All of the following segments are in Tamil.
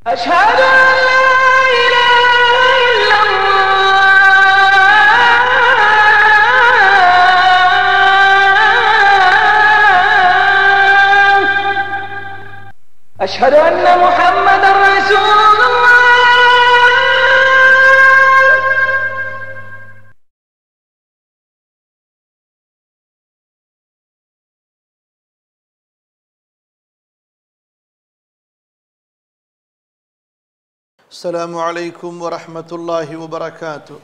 أشهد أن لا إله إلا الله أشهد أن محمدا رسول الله السلام عليكم ورحمة الله وبركاته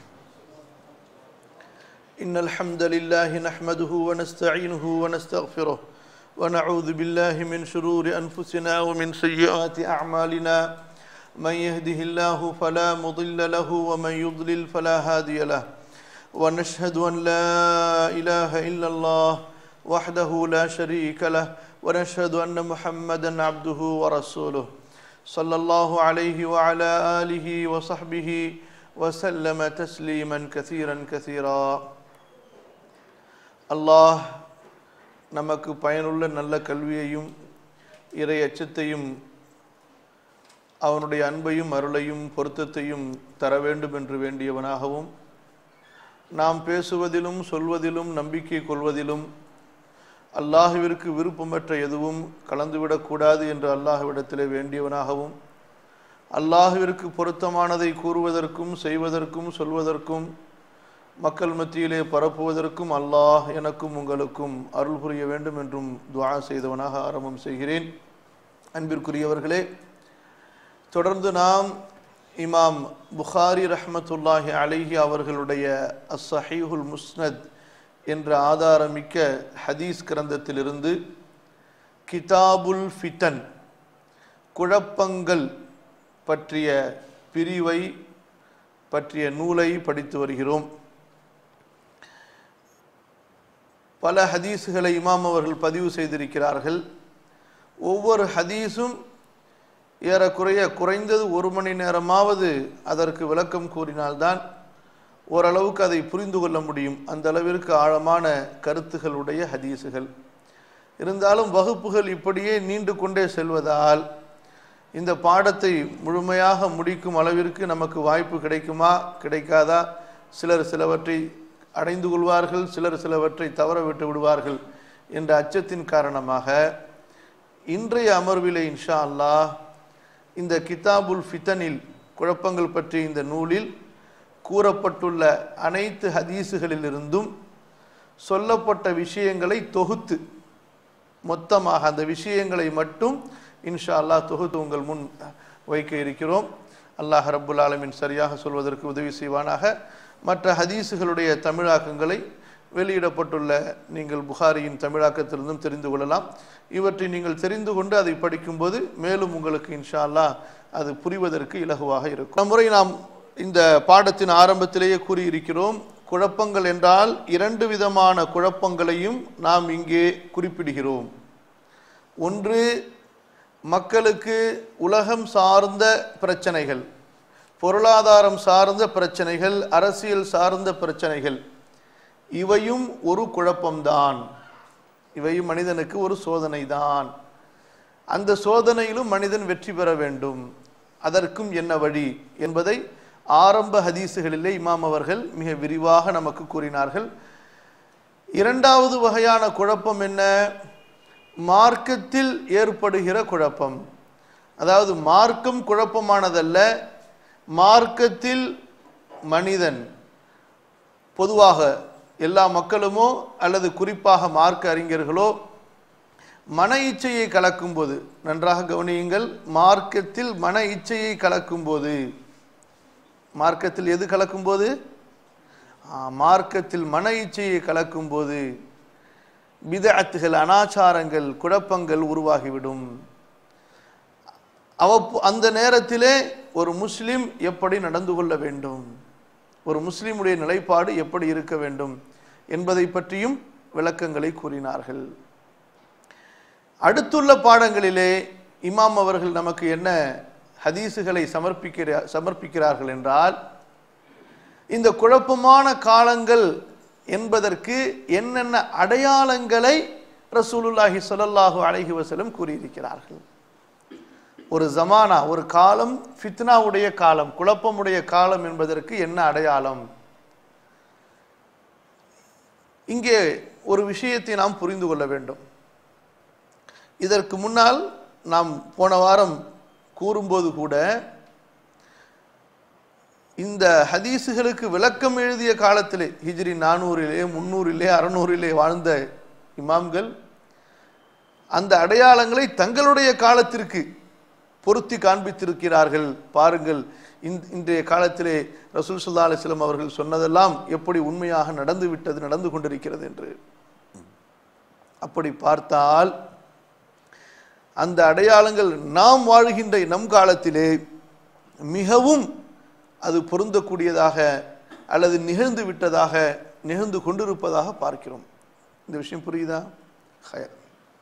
إن الحمد لله نحمده ونستعينه ونستغفره ونعوذ بالله من شرور أنفسنا ومن سيئات أعمالنا من يهده الله فلا مضل له ومن يضلل فلا هادي له ونشهد أن لا إله إلا الله وحده لا شريك له ونشهد أن محمدا عبده ورسوله صلى الله عليه وعلى آله وصحبه وسلم تسليما كثيرا كثيرا அல்லாஹ் நமக்கு பயனுள்ள நல்ல கல்வியையும் இறை அச்சத்தையும் அவனுடைய அன்பையும் அருளையும் பொருத்தத்தையும் தர வேண்டும் என்று வேண்டியவனாகவும் நாம் பேசுவதிலும் சொல்வதிலும் நம்பிக்கை கொள்வதிலும் அல்லாஹுவிற்கு விருப்பமற்ற எதுவும் கலந்துவிடக்கூடாது என்று அல்லாஹ்விடத்திலே வேண்டியவனாகவும் அல்லாஹுவிற்கு பொருத்தமானதை கூறுவதற்கும் செய்வதற்கும் சொல்வதற்கும் மக்கள் மத்தியிலே பரப்புவதற்கும் அல்லாஹ் எனக்கும் உங்களுக்கும் அருள் புரிய வேண்டும் என்றும் துஆ செய்தவனாக ஆரம்பம் செய்கிறேன் அன்பிற்குரியவர்களே தொடர்ந்து நாம் இமாம் புகாரி ரஹ்மத்துல்லாஹி அலைஹி அவர்களுடைய அஸ்ஸஹீஹுல் முஸ்னத் என்ற ஆதாரமிக்க ஹதீஸ் கிரந்தத்திலிருந்து கிதாபுல் ஃபித்தன் குழப்பங்கள் பற்றிய பிரிவை பற்றிய நூலை படித்து வருகிறோம் பல ஹதீஸுகளை இமாம் அவர்கள் பதிவு செய்திருக்கிறார்கள் ஒவ்வொரு ஹதீஸும் ஏறக்குறைய குறைந்தது ஒரு மணி நேரமாவது அதற்கு விளக்கம் கூறினால்தான் ஓரளவுக்கு அதை புரிந்து கொள்ள முடியும் அந்த அளவிற்கு ஆழமான கருத்துகளுடைய ஹதீஸுகள் இருந்தாலும் வகுப்புகள் இப்படியே நீண்டு கொண்டே செல்வதால் இந்த பாடத்தை முழுமையாக முடிக்கும் அளவிற்கு நமக்கு வாய்ப்பு கிடைக்குமா கிடைக்காதா சிலர் சிலவற்றை அடைந்து கொள்வார்கள் சிலர் சிலவற்றை தவற விட்டு விடுவார்கள் என்ற அச்சத்தின் காரணமாக இன்றைய அமர்விலே இன்ஷா அல்லாஹ் இந்த கிதாபுல் ஃபித்தனில் குழப்பங்கள் பற்றிய இந்த நூலில் கூறப்பட்டுள்ள அனைத்து ஹதீஸுகளிலிருந்தும் சொல்லப்பட்ட விஷயங்களை தொகுத்து மொத்தமாக அந்த விஷயங்களை மட்டும் இன்ஷா அல்லாஹ் தொகுத்து உங்கள் முன் வைக்க இருக்கிறோம் அல்லாஹ் ரப்புல் ஆலமின் சரியாக சொல்வதற்கு உதவி செய்வானாக மற்ற ஹதீஸுகளுடைய தமிழாக்கங்களை வெளியிடப்பட்டுள்ள நீங்கள் புகாரியின் தமிழாக்கத்திலிருந்தும் தெரிந்து கொள்ளலாம் இவற்றை நீங்கள் தெரிந்து கொண்டு அதை படிக்கும்போது மேலும் உங்களுக்கு இன்ஷா அல்லாஹ் அது புரிவதற்கு இலகுவாக இருக்கும் இந்த முறை நாம் இந்த பாடத்தின் ஆரம்பத்திலேயே கூறியிருக்கிறோம் குழப்பங்கள் என்றால் இரண்டு விதமான குழப்பங்களையும் நாம் இங்கே குறிப்பிடுகிறோம் ஒன்று மக்களுக்கு உலகம் சார்ந்த பிரச்சனைகள் பொருளாதாரம் சார்ந்த பிரச்சனைகள் அரசியல் சார்ந்த பிரச்சனைகள் இவையும் ஒரு குழப்பம்தான் இவையும் மனிதனுக்கு ஒரு சோதனை தான் அந்த சோதனையிலும் மனிதன் வெற்றி பெற வேண்டும் அதற்கும் என்ன வழி என்பதை ஆரம்ப ஹதீஸுகளிலே இமாம் அவர்கள் மிக விரிவாக நமக்கு கூறினார்கள் இரண்டாவது வகையான குழப்பம் என்ன மார்க்கத்தில் ஏற்படுகிற குழப்பம் அதாவது மார்க்கம் குழப்பமானதல்ல மார்க்கத்தில் மனிதன் பொதுவாக எல்லா மக்களுமோ அல்லது குறிப்பாக மார்க்க அறிஞர்களோ மன இச்சையை கலக்கும்போது நன்றாக கவனியுங்கள் மார்க்கத்தில் மன இச்சையை கலக்கும்போது மார்க்கத்தில் எது கலக்கும்போது ஆ, மார்க்கத்தில் மன இச்சையை கலக்கும்போது பிதஅத்துகள் அனாச்சாரங்கள் குழப்பங்கள் உருவாகிவிடும் அவப்பு அந்த நேரத்திலே ஒரு முஸ்லிம் எப்படி நடந்து கொள்ள வேண்டும் ஒரு முஸ்லிமுடைய நிலைப்பாடு எப்படி இருக்க வேண்டும் என்பதை பற்றியும் விளக்கங்களை கூறினார்கள் அடுத்துள்ள பாடங்களிலே இமாம் அவர்கள் நமக்கு என்ன ஹதீஸுகளை சமர்ப்பிக்கிற சமர்ப்பிக்கிறார்கள் என்றால் இந்த குழப்பமான காலங்கள் என்பதற்கு என்னென்ன அடையாளங்களை ரசூலுல்லாஹி ஸல்லல்லாஹு அலைஹி வஸல்லம் கூறியிருக்கிறார்கள் ஒரு ஜமானா ஒரு காலம் ஃபித்னாவுடைய காலம் குழப்பமுடைய காலம் என்பதற்கு என்ன அடையாளம் இங்கே ஒரு விஷயத்தை நாம் புரிந்து கொள்ள வேண்டும் இதற்கு முன்னால் நாம் போன வாரம் கூறும்போது கூட இந்த ஹதீஸுகளுக்கு விளக்கம் எழுதிய காலத்திலே ஹிஜ்ரி நானூறிலே முன்னூறிலே அறநூறிலே வாழ்ந்த இமாம்கள் அந்த அடையாளங்களை தங்களுடைய காலத்திற்கு பொருத்தி காண்பித்திருக்கிறார்கள் பாருங்கள் இந்த- இன்றைய காலத்திலே ரசூல் சுல்லா அலிஸ்லம் அவர்கள் சொன்னதெல்லாம் எப்படி உண்மையாக நடந்து விட்டது நடந்து கொண்டிருக்கிறது என்று அப்படி பார்த்தால் அந்த அடையாளங்கள் நாம் வாழ்கின்ற நம் காலத்திலே மிகவும் அது பொருந்தக்கூடியதாக அல்லது நிகழ்ந்து விட்டதாக நிகழ்ந்து கொண்டிருப்பதாக பார்க்கிறோம் இந்த விஷயம் புரியுதா ஹயர்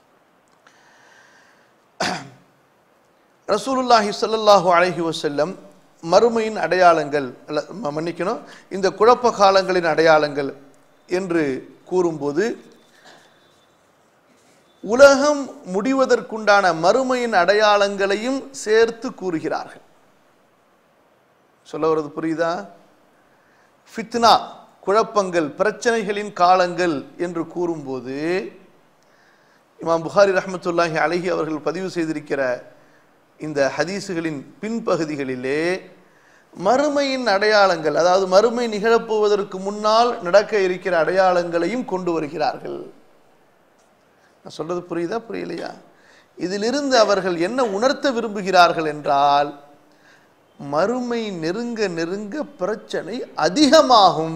ரசூலுல்லாஹி ஸல்லல்லாஹு அலைஹி வஸல்லம் மறுமையின் அடையாளங்கள் அல்ல ம- மன்னிக்கணும் இந்த குழப்ப காலங்களின் அடையாளங்கள் என்று கூறும்போது உலகம் முடிவதற்குண்டான மறுமையின் அடையாளங்களையும் சேர்த்து கூறுகிறார்கள் சொல்ல வர்றது புரியுதா ஃபித்னா குழப்பங்கள் பிரச்சனைகளின் காலங்கள் என்று கூறும்போது இமாம் புகாரி ரஹ்மத்துல்லாஹி அலைஹி அவர்கள் பதிவு செய்திருக்கிற இந்த ஹதீஸுகளின் பின்பகுதிகளிலே மறுமையின் அடையாளங்கள் அதாவது மறுமை நிகழப்போவதற்கு முன்னால் நடக்க இருக்கிற அடையாளங்களையும் கொண்டு வருகிறார்கள் நான் சொல்றது புரியுதா புரியலையா இதிலிருந்து அவர்கள் என்ன உணர்த்த விரும்புகிறார்கள் என்றால் மறுமை நெருங்க நெருங்க பிரச்சனை அதிகமாகும்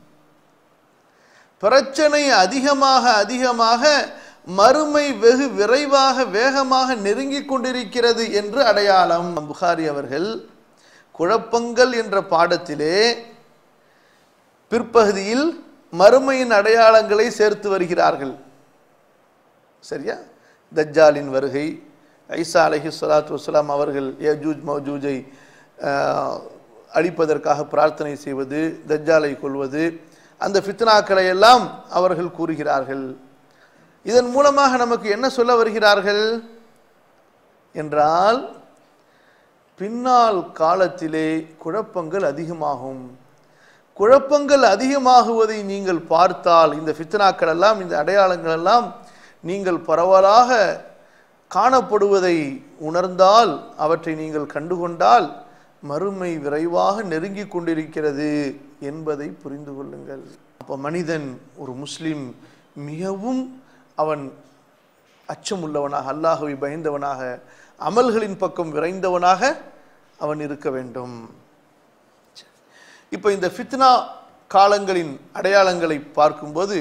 பிரச்சனை அதிகமாக அதிகமாக மறுமை வெகு விரைவாக வேகமாக நெருங்கிக் கொண்டிருக்கிறது என்று அடையாளம் புகாரி அவர்கள் குழப்பங்கள் என்ற பாடத்திலே பிற்பகுதியில் மறுமையின் அடையாளங்களை சேர்த்து வருகிறார்கள் சரியா தஜ்ஜாலின் வருகை ஐசா அலஹி சலாத்து வசலாம் அவர்கள் யஜூஜ் மௌஜூஜை ஆஹ், அழிப்பதற்காக பிரார்த்தனை செய்வது தஜ்ஜாலை கொள்வது அந்த ஃபித்னாக்களை எல்லாம் அவர்கள் கூறுகிறார்கள் இதன் மூலமாக நமக்கு என்ன சொல்ல வருகிறார்கள் என்றால் பின்னால் காலத்திலே குழப்பங்கள் அதிகமாகும் குழப்பங்கள் அதிகமாகுவதை நீங்கள் பார்த்தால் இந்த ஃபித்னாக்கள் எல்லாம் இந்த அடையாளங்கள் எல்லாம் நீங்கள் பரவலாக காணப்படுவதை உணர்ந்தால் அவற்றை நீங்கள் கண்டுகொண்டால் மறுமை விரைவாக நெருங்கிக் கொண்டிருக்கிறது என்பதை புரிந்து கொள்ளுங்கள் அப்போ மனிதன் ஒரு முஸ்லிம் மிகவும் அவன் அச்சமுள்ளவனாக அல்லாஹுவை பயந்தவனாக அமல்களின் பக்கம் விரைந்தவனாக அவன் இருக்க வேண்டும் இப்போ இந்த ஃபித்னா காலங்களின் அடையாளங்களை பார்க்கும்போது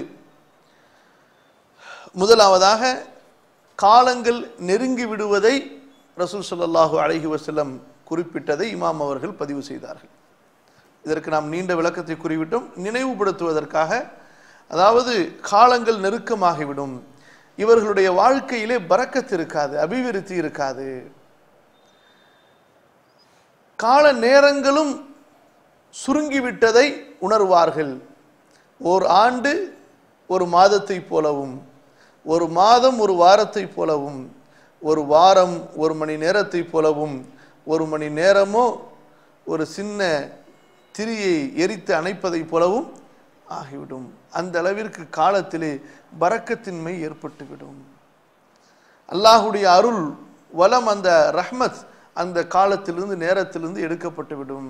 முதலாவதாக காலங்கள் நெருங்கி விடுவதை ரசூல் ஸல்லல்லாஹு அலைஹி வஸல்லம் குறிப்பிட்டதை இமாம் அவர்கள் பதிவு செய்தார்கள் இதற்கு நாம் நீண்ட விளக்கத்தை கூறிவிட்டோம் நினைவுபடுத்துவதற்காக அதாவது காலங்கள் நெருக்கமாகிவிடும் இவர்களுடைய வாழ்க்கையிலே பறக்கத்து இருக்காது அபிவிருத்தி இருக்காது கால நேரங்களும் சுருங்கிவிட்டதை உணர்வார்கள் ஓர் ஆண்டு ஒரு மாதத்தை போலவும் ஒரு மாதம் ஒரு வாரத்தை போலவும் ஒரு வாரம் ஒரு மணி நேரத்தை போலவும் ஒரு மணி நேரமோ ஒரு சின்ன திரியை எரித்து அணைப்பதைப் போலவும் ஆகிவிடும் அந்த அளவிற்கு காலத்திலே பறக்கத்தின்மை ஏற்பட்டுவிடும் அல்லாஹுடைய அருள் வலம் அந்த ரஹ்மத் அந்த காலத்திலிருந்து நேரத்திலிருந்து எடுக்கப்பட்டுவிடும்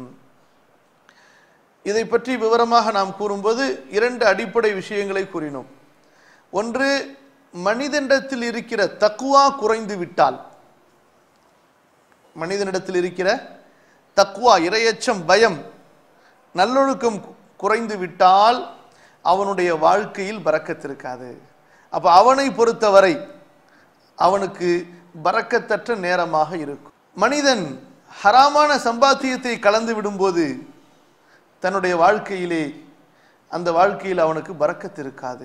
இதை பற்றி விவரமாக நாம் கூறும்போது இரண்டு அடிப்படை விஷயங்களை கூறினோம் ஒன்று மனிதனிடத்தில் இருக்கிற தக்குவா குறைந்து விட்டால் மனிதனிடத்தில் இருக்கிற தக்குவா இரையச்சம் பயம் நல்லொழுக்கம் கு- குறைந்து விட்டால் அவனுடைய வாழ்க்கையில் பறக்கத்திருக்காது அப்ப அவனை பொறுத்தவரை அவனுக்கு பறக்கத்தற்ற நேரமாக இருக்கும் மனிதன் ஹராமான சம்பாத்தியத்தை கலந்து விடும்போது தன்னுடைய வாழ்க்கையிலே அந்த வாழ்க்கையில் அவனுக்கு பறக்கத்து இருக்காது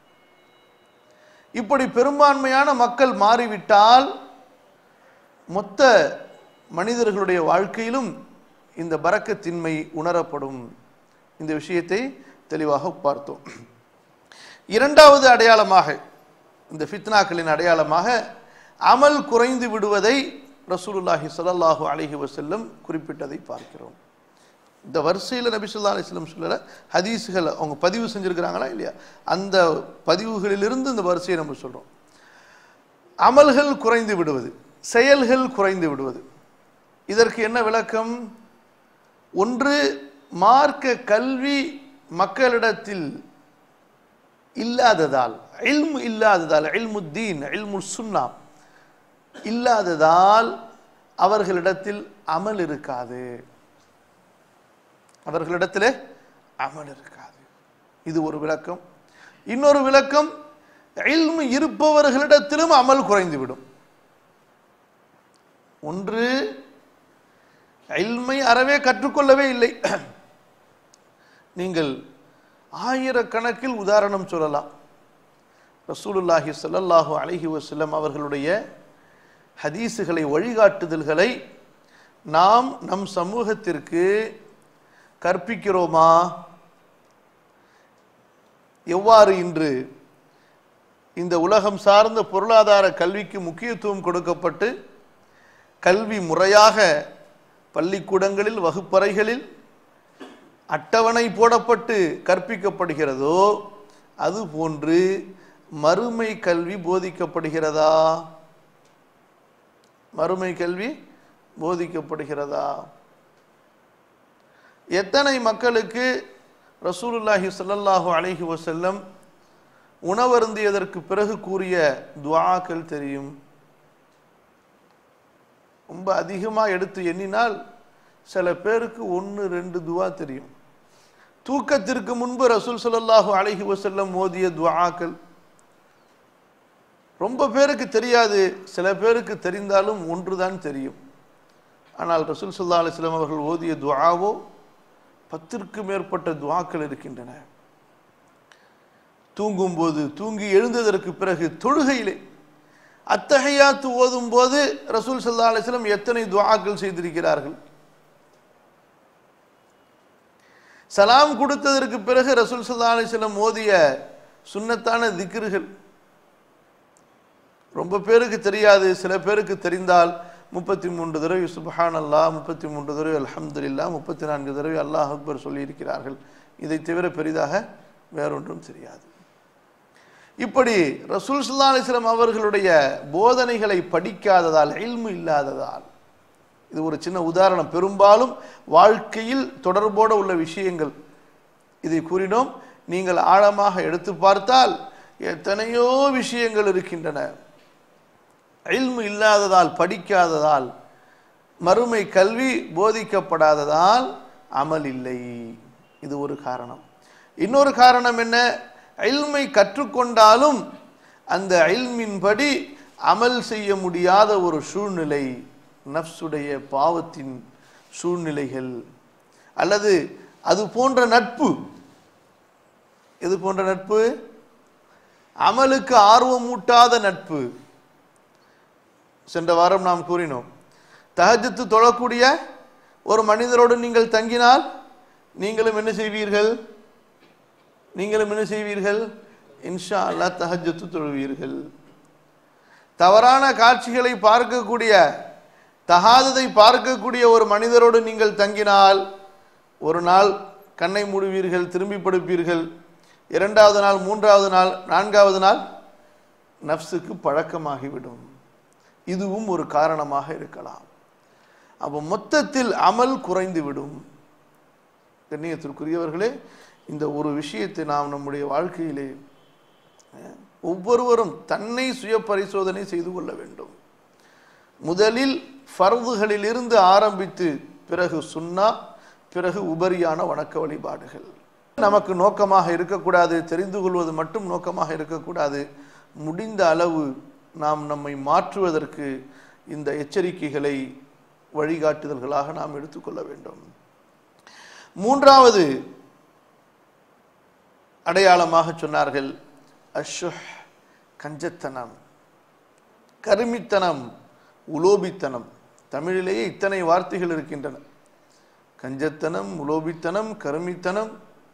இப்படி பெரும்பான்மையான மக்கள் மாறிவிட்டால் மொத்த மனிதர்களுடைய வாழ்க்கையிலும் இந்த பறக்கத்தின்மை உணரப்படும் இந்த விஷயத்தை தெளிவாக பார்த்தோம் இரண்டாவது அடையாளமாக இந்த ஃபித்னாக்களின் அடையாளமாக அமல் குறைந்து விடுவதை ரசூலுல்லாஹி ஸல்லல்லாஹு அலைஹி வஸல்லம் குறிப்பிட்டதை பார்க்கிறோம் இந்த வரிசையில் நபி சொல்லா அலிஸ்லம் சொல்லல ஹதீஸுகள் அவங்க பதிவு செஞ்சிருக்கிறாங்களா இல்லையா அந்த பதிவுகளிலிருந்து இந்த வரிசையை நம்ம சொல்றோம் அமல்கள் குறைந்து விடுவது செயல்கள் குறைந்து விடுவது இதற்கு என்ன விளக்கம் ஒன்று மார்க்க கல்வி மக்களிடத்தில் இல்லாததால் இல்மு இல்லாததால் இல்முத்தீன் இல்மு சுன்னா இல்லாததால் அவர்களிடத்தில் அமல் இருக்காது அவர்களிடத்திலே அமல் இருக்காது இது ஒரு விளக்கம் இன்னொரு விளக்கம் இல்மு இருப்பவர்களிடத்திலும் அமல் குறைந்துவிடும் ஒன்று இல்மை அறவே கற்றுக்கொள்ளவே இல்லை நீங்கள் ஆயிரக்கணக்கில் உதாரணம் சொல்லலாம் ரசூலுல்லாஹி ஸல்லல்லாஹு அலைஹி வஸல்லம் அவர்களுடைய ஹதீஸுகளை வழிகாட்டுதல்களை நாம் நம் சமூகத்திற்கு கற்பிக்கிறோமா எவ்வாறு இன்று இந்த உலகம் சார்ந்த பொருளாதார கல்விக்கு முக்கியத்துவம் கொடுக்கப்பட்டு கல்வி முறையாக பள்ளிக்கூடங்களில் வகுப்பறைகளில் அட்டவணை போடப்பட்டு கற்பிக்கப்படுகிறதோ அது போன்று மறுமை கல்வி போதிக்கப்படுகிறதா மறுமை கல்வி போதிக்கப்படுகிறதா எத்தனை மக்களுக்கு ரசூலுல்லாஹி ஸல்லல்லாஹு அலைஹி வஸல்லம் உணவருந்தியதற்கு பிறகு கூறிய துஆக்கள் தெரியும் ரொம்ப அதிகமாக எடுத்து எண்ணினால் சில பேருக்கு ஒன்று ரெண்டு துவா தெரியும் தூக்கத்திற்கு முன்பு ரசூல் ஸல்லல்லாஹு அலைஹி வஸல்லம் ஓதிய துஆக்கள் ரொம்ப பேருக்கு தெரியாது சில பேருக்கு தெரிந்தாலும் ஒன்றுதான் தெரியும் ஆனால் ரசூல் ஸல்லல்லாஹு அலைஹி வஸல்லம் அவர்கள் ஓதிய துஆவோ பத்திற்கு மேற்பட்ட துஆக்கள் இருக்கின்றன தூங்கும்போது தூங்கி எழுந்ததற்கு பிறகு தொழுகையிலே அத்தகையாத்து ஓதும் போது ரசூல் சல்லா அலிஸ்லம் எத்தனை துஆக்கள் செய்திருக்கிறார்கள் சலாம் கொடுத்ததற்கு பிறகு ரசூல் சல்லா அலிஸ்லம் ஓதிய சுன்னத்தான திக்ருகள் ரொம்ப பேருக்கு தெரியாது சில பேருக்கு தெரிந்தால் முப்பத்தி மூன்று தடவை சுபஹான் அல்லாஹ் முப்பத்தி மூன்று தடவை அல்ஹம்துலில்லாஹ் முப்பத்தி நான்கு தடவை அல்லாஹ் அக்பர் சொல்லியிருக்கிறார்கள் இதை தவிர பெரிதாக வேறொன்றும் தெரியாது இப்படி ரசூல் சுல்லா அலிஸ்லாம் அவர்களுடைய போதனைகளை படிக்காததால் இல்மு இல்லாததால் இது ஒரு சின்ன உதாரணம் பெரும்பாலும் வாழ்க்கையில் தொடர்போடு உள்ள விஷயங்கள் இதை கூறினோம் நீங்கள் ஆழமாக எடுத்து பார்த்தால் எத்தனையோ விஷயங்கள் இருக்கின்றன இல்மு இல்லாததால் படிக்காததால் மறுமை கல்வி போதிக்கப்படாததால் அமல் இல்லை இது ஒரு காரணம் இன்னொரு காரணம் என்ன இல்மை கற்றுக்கொண்டாலும் அந்த இல்மின்படி அமல் செய்ய முடியாத ஒரு சூழ்நிலை நஃப்ஸுடைய பாவத்தின் சூழ்நிலைகள் அல்லது அது போன்ற நட்பு எது போன்ற நட்பு அமலுக்கு ஆர்வமூட்டாத நட்பு சென்ற வாரம் நாம் கூறினோம் தஹஜத்து தொழக்கூடிய ஒரு மனிதரோடு நீங்கள் தங்கினால் நீங்களும் என்ன செய்வீர்கள் நீங்களும் என்ன செய்வீர்கள் இன்ஷா அல்லாஹ் தஹஜத்து தொழுவீர்கள் தவறான காட்சிகளை பார்க்கக்கூடிய தகாததை பார்க்கக்கூடிய ஒரு மனிதரோடு நீங்கள் தங்கினால் ஒரு நாள் கண்ணை மூடுவீர்கள் திரும்பி படுப்பீர்கள் இரண்டாவது நாள் மூன்றாவது நாள் நான்காவது நாள் நஃப்ஸுக்கு பழக்கமாகிவிடும் இதுவும் ஒரு காரணமாக இருக்கலாம் அப்போ மொத்தத்தில் அமல் குறைந்துவிடும் கண்ணியத்திற்குரியவர்களே இந்த ஒரு விஷயத்தை நாம் நம்முடைய வாழ்க்கையிலே அஹ், ஒவ்வொருவரும் தன்னை சுய பரிசோதனை செய்து கொள்ள வேண்டும் முதலில் ஃபர்துகளிலிருந்து ஆரம்பித்து பிறகு சுன்னா பிறகு உபரியான வணக்க வழிபாடுகள் நமக்கு நோக்கமாக இருக்கக்கூடாது தெரிந்து கொள்வது மட்டும் நோக்கமாக இருக்கக்கூடாது முடிந்த அளவு நாம் நம்மை மாற்றுவதற்கு இந்த எச்சரிக்கைகளை வழிகாட்டுதல்களாக நாம் எடுத்துக்கொள்ள வேண்டும் மூன்றாவது அடையாளமாக சொன்னார்கள் அஷுஹ் கஞ்சத்தனம் கருமித்தனம் உலோபித்தனம் தமிழிலேயே இத்தனை வார்த்தைகள் இருக்கின்றன கஞ்சத்தனம் உலோபித்தனம் கருமித்தனம்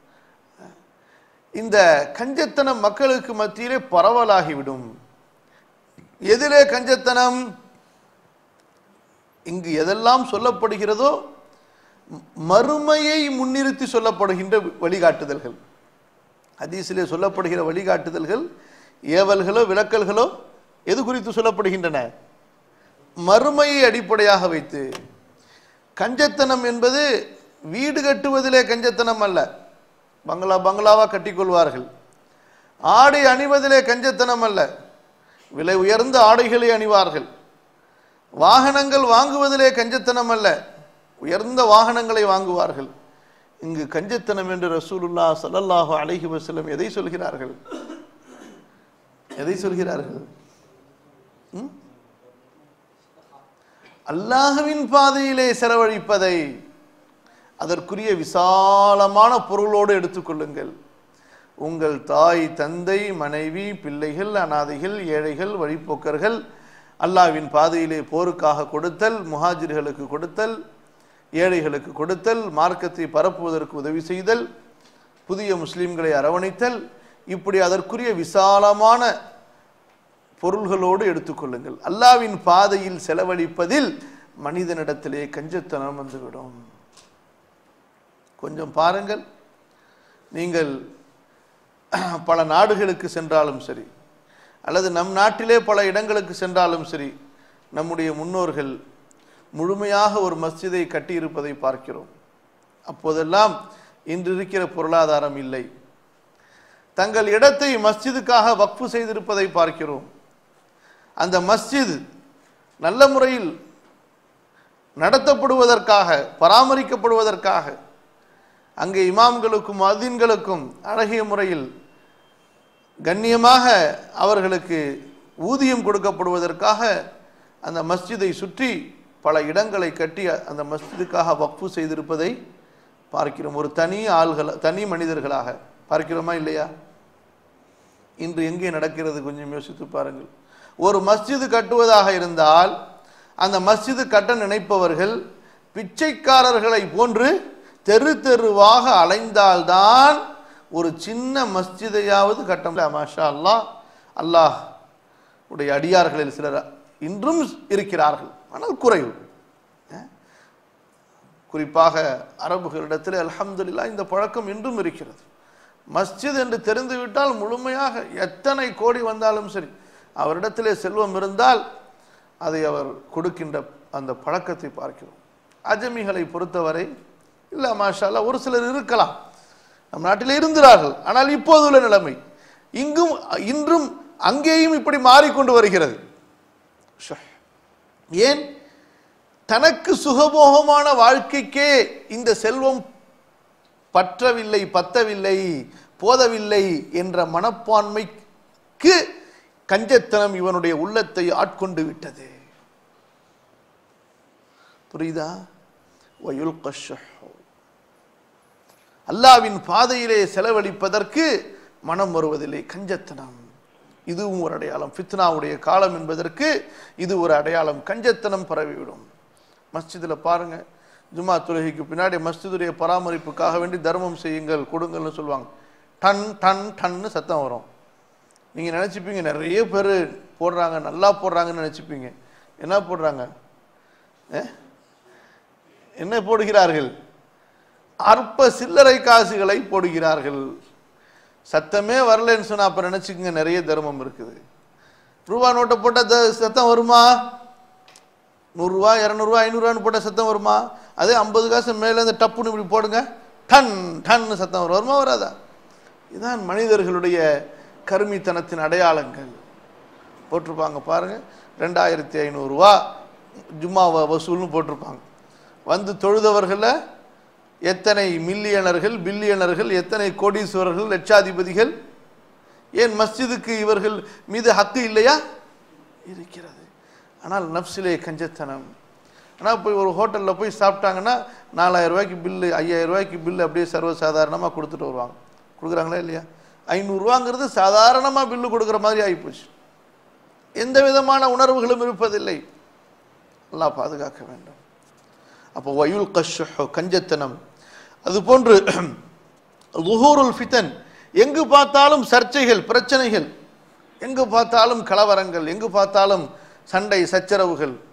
இந்த கஞ்சத்தனம் மக்களுக்கு மத்தியிலே பரவலாகிவிடும் எதிலே கஞ்சத்தனம் இங்கு எதெல்லாம் சொல்லப்படுகிறதோ ம- மறுமையை முன்னிறுத்தி சொல்லப்படுகின்ற வழிகாட்டுதல்கள் ஹதீஸிலே சொல்லப்படுகிற வழிகாட்டுதல்கள் ஏவல்களோ விளக்கல்களோ எது குறித்து சொல்லப்படுகின்றன மறுமையை அடிப்படையாக வைத்து கஞ்சத்தனம் என்பது வீடு கட்டுவதிலே கஞ்சத்தனம் அல்ல பங்களா பங்களாவா கட்டிக்கொள்வார்கள் ஆடை அணிவதிலே கஞ்சத்தனம் அல்ல விலை உயர்ந்த ஆடைகளை அணிவார்கள் வாகனங்கள் வாங்குவதிலே கஞ்சத்தனம் அல்ல உயர்ந்த வாகனங்களை வாங்குவார்கள் இங்கு கஞ்சத்தனம் என்று ரசூலுல்லா ஸல்லல்லாஹு அலைஹி வஸல்லம் எதை சொல்கிறார்கள் எதை சொல்கிறார்கள் ம்? அல்லாஹ்வின் பாதையிலே செலவழிப்பதை அதற்குரிய விசாலமான பொருளோடு எடுத்துக்கொள்ளுங்கள் உங்கள் தாய் தந்தை மனைவி பிள்ளைகள் அனாதைகள் ஏழைகள் வழிப்போக்கர்கள் அல்லாஹ்வின் பாதையிலே போருக்காக கொடுத்தல் முஹாஜிர்களுக்கு கொடுத்தல் ஏழைகளுக்கு கொடுத்தல் மார்க்கத்தை பரப்புவதற்கு உதவி செய்தல் புதிய முஸ்லிம்களை அரவணைத்தல் இப்படி அதற்குரிய விசாலமான பொருள்களோடு எடுத்துக்கொள்ளுங்கள் அல்லாவின் பாதையில் செலவழிப்பதில் மனிதனிடத்திலே கஞ்சத்தனம் வந்துவிடும் கொஞ்சம் பாருங்கள் நீங்கள் பல நாடுகளுக்கு சென்றாலும் சரி அல்லது நம் நாட்டிலே பல இடங்களுக்கு சென்றாலும் சரி நம்முடைய முன்னோர்கள் முழுமையாக ஒரு மஸ்ஜிதை கட்டியிருப்பதை பார்க்கிறோம் அப்போதெல்லாம் இன்று இருக்கிற பொருளாதாரம் இல்லை தங்கள் இடத்தை மஸ்ஜிதுக்காக வக்ஃபு செய்திருப்பதை பார்க்கிறோம் அந்த மஸ்ஜித் நல்ல முறையில் நடத்தப்படுவதற்காக பராமரிக்கப்படுவதற்காக அங்கே இமாம்களுக்கும் அதீன்களுக்கும் அழகிய முறையில் கண்ணியமாக அவர்களுக்கு ஊதியம் கொடுக்கப்படுவதற்காக அந்த மஸ்ஜிதை சுற்றி பல இடங்களை கட்டி அந்த மஸ்ஜிதுக்காக வக்ஃபு செய்திருப்பதை பார்க்கிறோம் ஒரு தனி ஆள்கள் தனி மனிதர்களாக பார்க்கிறோமா இல்லையா இன்று எங்கே நடக்கிறது கொஞ்சம் யோசித்து பாருங்கள் ஒரு மஸ்ஜிது கட்டுவதாக இருந்தால் அந்த மஸ்ஜிது கட்ட நினைப்பவர்கள் பிச்சைக்காரர்களை போன்று தெரு தெருவாக அலைந்தால்தான் ஒரு சின்ன மஸ்ஜிதையாவது கட்ட முடியல. மாஷா அல்லாஹ் அல்லாஹ் உடைய அடியார்களில் சிலர் இன்றும் இருக்கிறார்கள் ஆனால் குறைவு குறிப்பாக அரபுகளிடத்தில் அல்ஹம்துலில்லாஹ் இந்த பழக்கம் இன்றும் இருக்கிறது மஸ்ஜித் என்று தெரிந்துவிட்டால் முழுமையாக எத்தனை கோடி வந்தாலும் சரி அவரிடத்திலே செல்வம் இருந்தால் அதை அவர் கொடுக்கின்ற அந்த பழக்கத்தை பார்க்கிறோம் அஜமிகளை பொறுத்தவரை இல்லை மாஷால்லா ஒரு சிலர் இருக்கலாம் நம் நாட்டிலே இருந்தார்கள் ஆனால் இப்போது உள்ள நிலைமை இங்கும் இன்றும் அங்கேயும் இப்படி மாறிக்கொண்டு வருகிறது ஷ. ஏன் தனக்கு சுகபோகமான வாழ்க்கைக்கே இந்த செல்வம் பற்றவில்லை பத்தவில்லை போதவில்லை என்ற மனப்பான்மைக்கு கஞ்சத்தனம் இவனுடைய உள்ளத்தை ஆட்கொண்டு விட்டது புரியுதா வயுல்க ஷஹ். அல்லாவின் பாதையிலே செலவழிப்பதற்கு மனம் வருவதில்லை கஞ்சத்தனம் இதுவும் ஒரு அடையாளம் ஃபித்னாவுடைய காலம் என்பதற்கு இது ஒரு அடையாளம் கஞ்சத்தனம் பரவிவிடும் மஸ்ஜிதில் பாருங்க ஜுமா தொழுகைக்கு பின்னாடி மஸ்ஜிதுடைய பராமரிப்புக்காக வேண்டி தர்மம் செய்யுங்கள் கொடுங்கள்னு சொல்லுவாங்க டன் டன் டன்னு சத்தம் வரும் நீங்கள் நினச்சிப்பீங்க நிறைய பேர் போடுறாங்க நல்லா போடுறாங்கன்னு நினச்சிப்பீங்க என்ன போடுறாங்க ஏ? என்ன போடுகிறார்கள் அற்ப சில்லறை காசுகளை போடுகிறார்கள் சத்தமே வரலன்னு சொன்னா அப்ப நினைச்சுக்கங்க நிறைய தர்மம் இருக்குது ரூபா நோட்டை போட்டால் த- சத்தம் வருமா நூறுரூவா இரநூறுவா ஐநூறுரூவான்னு போட்டால் சத்தம் வருமா அதே ஐம்பது காசு மேலே இந்த டப்புன்னு இப்படி போடுங்க டன் டன்னு சத்தம் வரும் வருமா வராதா இதுதான் மனிதர்களுடைய கருமித்தனத்தின் அடையாளங்கள் போட்டிருப்பாங்க பாருங்க ரெண்டாயிரத்தி ஐநூறுரூவா ஜும்மா வ- வசூல்னு போட்டிருப்பாங்க வந்து தொழுதவர்களில் எத்தனை மில்லியனர்கள் பில்லியனர்கள் எத்தனை கோடீஸ்வரர்கள் லட்சாதிபதிகள் ஏன் மஸ்ஜிதுக்கு இவர்கள் மீது ஹக்கு இல்லையா இருக்கிறது ஆனால் நப்சிலே கஞ்சத்தனம் ஆனால் போய் ஒரு ஹோட்டலில் போய் சாப்பிட்டாங்கன்னா நாலாயிரம் ரூபாய்க்கு பில்லு ஐயாயிரம் ரூபாய்க்கு பில்லு அப்படியே சர்வசாதாரணமாக கொடுத்துட்டு வருவாங்க கொடுக்குறாங்களா இல்லையா ஐநூறுரூவாங்கிறது சாதாரணமாக பில்லு கொடுக்குற மாதிரி ஆகிப்போச்சு எந்த விதமான உணர்வுகளும் இருப்பதில்லை அல்லாஹ் பாதுகாக்க வேண்டும் அப்போ வயுல் கஷ்ஷோ கஞ்சத்தனம் அதுபோன்று லுஹூருல் ஃபிதன் எங்கு பார்த்தாலும் சர்ச்சைகள் பிரச்சனைகள் எங்கு பார்த்தாலும் கலவரங்கள் எங்கு பார்த்தாலும் சண்டை சச்சரவுகள்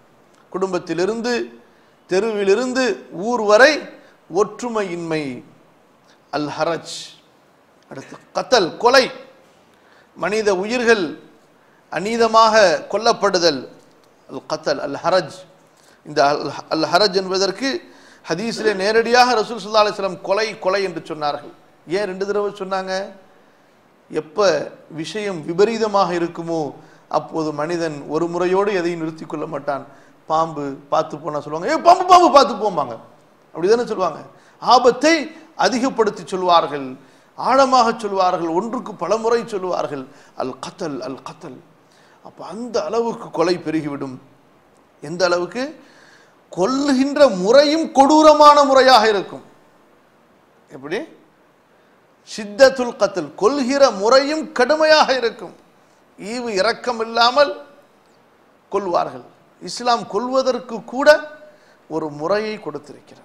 குடும்பத்திலிருந்து தெருவிலிருந்து ஊர் வரை ஒற்றுமையின்மை அல் ஹரஜ் அடுத்து கத்தல் கொலை மனித உயிர்கள் அநீதமாக கொல்லப்படுதல் அல் கத்தல் அல் ஹரஜ் இந்த அல் அல் ஹரஜ் என்பதற்கு ஹதீஸிலே நேரடியாக ரசூல் ஸல்லல்லாஹு அலைஹி வஸல்லம் கொலை கொலை என்று சொன்னார்கள் ஏன் ரெண்டு தடவை சொன்னாங்க எப்ப விஷயம் விபரீதமாக இருக்குமோ அப்போது மனிதன் ஒரு முறையோடு எதையும் நிறுத்தி கொள்ள மாட்டான் பாம்பு பார்த்து போனா சொல்லுவாங்க ஏ பாம்பு பாம்பு பார்த்து போம்பாங்க அப்படிதானே சொல்லுவாங்க ஆபத்தை அதிகப்படுத்தி சொல்வார்கள் ஆழமாக சொல்வார்கள் ஒன்றுக்கு பல முறை சொல்வார்கள் அல் கத்தல் அல் கத்தல் அப்ப அந்த அளவுக்கு கொலை பெருகிவிடும் எந்த அளவுக்கு கொல்லுகின்ற முறையும் கொடூரமான முறையாக இருக்கும் எப்படி சித்தத்துல் கத்தல் கொல்கிற முறையும் கடுமையாக இருக்கும் ஈவு இரக்கம் இல்லாமல் கொல்வார்கள் இஸ்லாம் கொல்வதற்கு கூட ஒரு முறையை கொடுத்திருக்கிறது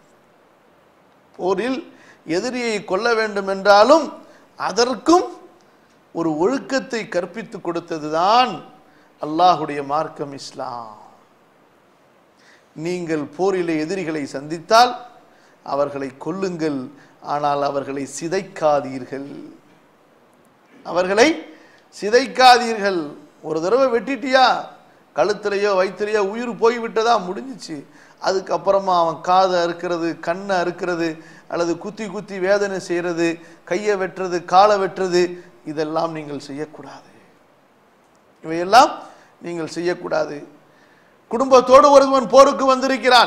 போரில் எதிரியை கொல்ல வேண்டும் என்றாலும் அதற்கும் ஒரு ஒழுக்கத்தை கற்பித்து கொடுத்ததுதான் அல்லாஹுடைய மார்க்கம் இஸ்லாம் நீங்கள் போரிலே எதிரிகளை சந்தித்தால் அவர்களை கொல்லுங்கள் ஆனால் அவர்களை சிதைக்காதீர்கள் அவர்களை சிதைக்காதீர்கள் ஒரு தடவை வெட்டிட்டியா கழுத்திலேயோ வயிற்றுலையோ உயிர் போய்விட்டதா முடிஞ்சிச்சு அதுக்கப்புறமா அவன் காதை அறுக்கிறது கண்ணை அறுக்கிறது அல்லது குத்தி குத்தி வேதனை செய்கிறது கையை வெட்டுறது காலை வெட்டுறது இதெல்லாம் நீங்கள் செய்யக்கூடாது இவையெல்லாம் நீங்கள் செய்யக்கூடாது குடும்பத்தோடு ஒருவன் போருக்கு வந்திருக்கிறான்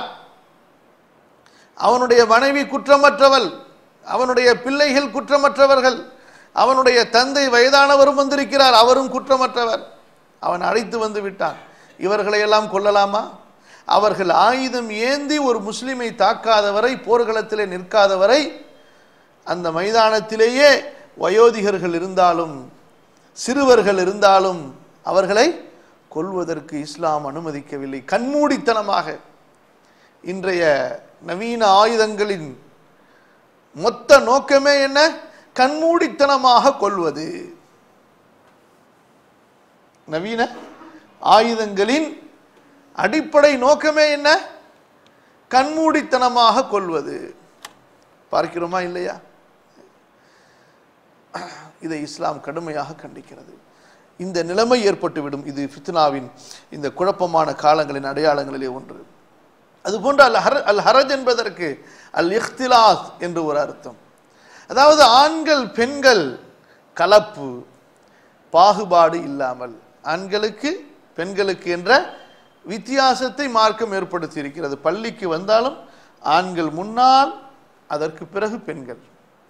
அவனுடைய மனைவி குற்றமற்றவள் அவனுடைய பிள்ளைகள் குற்றமற்றவர்கள் அவனுடைய தந்தை வயதானவரும் வந்திருக்கிறார் அவரும் குற்றமற்றவர் அவன் அழைத்து வந்து விட்டான் இவர்களை எல்லாம் கொல்லலாமா அவர்கள் ஆயுதம் ஏந்தி ஒரு முஸ்லிமை தாக்காதவரை போர்க்களத்திலே நிற்காதவரை அந்த மைதானத்திலேயே வயோதிகர்கள் இருந்தாலும் சிறுவர்கள் இருந்தாலும் அவர்களை கொல்வதற்கு இஸ்லாம் அனுமதிக்கவில்லை கண்மூடித்தனமாக இன்றைய நவீன ஆயுதங்களின் மொத்த நோக்கமே என்ன கண்மூடித்தனமாக கொள்வது நவீன ஆயுதங்களின் அடிப்படை நோக்கமே என்ன கண்மூடித்தனமாக கொள்வது பார்க்கிறோமா இல்லையா இதை இஸ்லாம் கடுமையாக கண்டிக்கிறது இந்த நிலைமை ஏற்பட்டுவிடும் இது ஃபித்னாவின் இந்த குழப்பமான காலங்களின் அடையாளங்களிலே ஒன்று அதுபோன்று அல் ஹர் அல் ஹரஜ் என்பதற்கு அல் இஹ்திலாஸ் என்று ஒரு அர்த்தம் அதாவது ஆண்கள் பெண்கள் கலப்பு பாகுபாடு இல்லாமல் ஆண்களுக்கு பெண்களுக்கு என்ற வித்தியாசத்தை மார்க்கம் ஏற்படுத்தி இருக்கிறது பள்ளிக்கு வந்தாலும் ஆண்கள் முன்னால் அதற்கு பிறகு பெண்கள்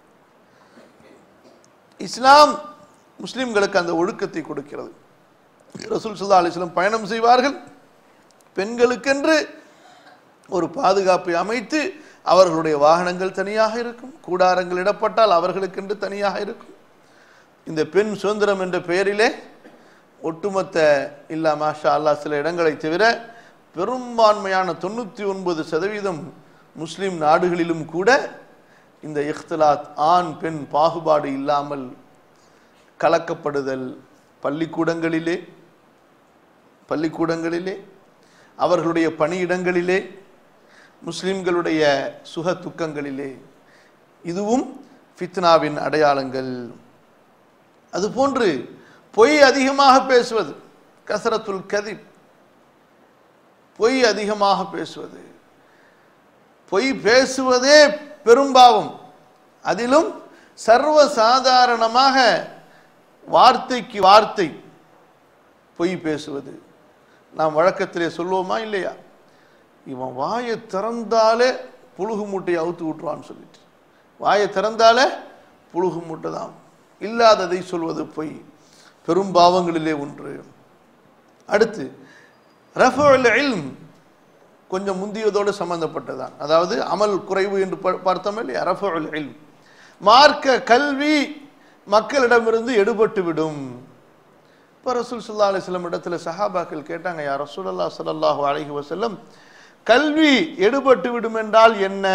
இஸ்லாம் முஸ்லிம்களுக்கு அந்த ஒழுக்கத்தை கொடுக்கிறது ரசூல் சுல்லா அலிஸ்லம் பயணம் செய்வார்கள் பெண்களுக்கென்று ஒரு பாதுகாப்பை அமைத்து அவர்களுடைய வாகனங்கள் தனியாக இருக்கும் கூடாரங்கள் இடப்பட்டால் அவர்களுக்கென்று தனியாக இருக்கும் இந்த பெண் சுதந்திரம் என்ற பெயரிலே ஒட்டுமொத்த இல்லா மாஷா அல்லாஹ் சில இடங்களை தவிர பெரும்பான்மையான தொண்ணூற்றி ஒன்பது சதவீதம் முஸ்லிம் நாடுகளிலும் கூட இந்த இஃப்திலாத் ஆண் பெண் பாகுபாடு இல்லாமல் கலக்கப்படுதல் பள்ளிக்கூடங்களிலே பள்ளிக்கூடங்களிலே அவர்களுடைய பணியிடங்களிலே முஸ்லிம்களுடைய சுக துக்கங்களிலே இதுவும் ஃபித்னாவின் அடையாளங்கள் அதுபோன்று பொய் அதிகமாக பேசுவது கசரத்துல் கதிப் பொய் அதிகமாக பேசுவது பொய் பேசுவதே பெரும்பாவம் அதிலும் சர்வ சாதாரணமாக வார்த்தைக்கு வார்த்தை பொய் பேசுவது நாம் வழக்கத்திலே சொல்லுவோமா இல்லையா இவன் வாயை திறந்தாலே புழுகு மூட்டையை அவுத்து விட்டுருவான்னு சொல்லிட்டு வாயை திறந்தாலே புழுகு மூட்டை தான் இல்லாததை சொல்வது பொய் பெரும் பாவங்களிலே ஒன்று அடுத்து ரஃபுல் இல்ம் கொஞ்சம் முந்தியதோடு சம்பந்தப்பட்டதான் அதாவது அமல் குறைவு என்று பா- பார்த்தோம் இல்லையா ரஃபுல் இல்ம் மார்க்க கல்வி மக்களிடமிருந்து எடுபட்டு விடும் இப்போ ரசூல் சுல்லா அலிஸ்லம் இடத்துல சஹாபாக்கள் கேட்டாங்க யா ரசூலல்லா ஸல்லல்லாஹு அலைஹி வஸல்லம் கல்வி எடுபட்டு விடும் என்றால் என்ன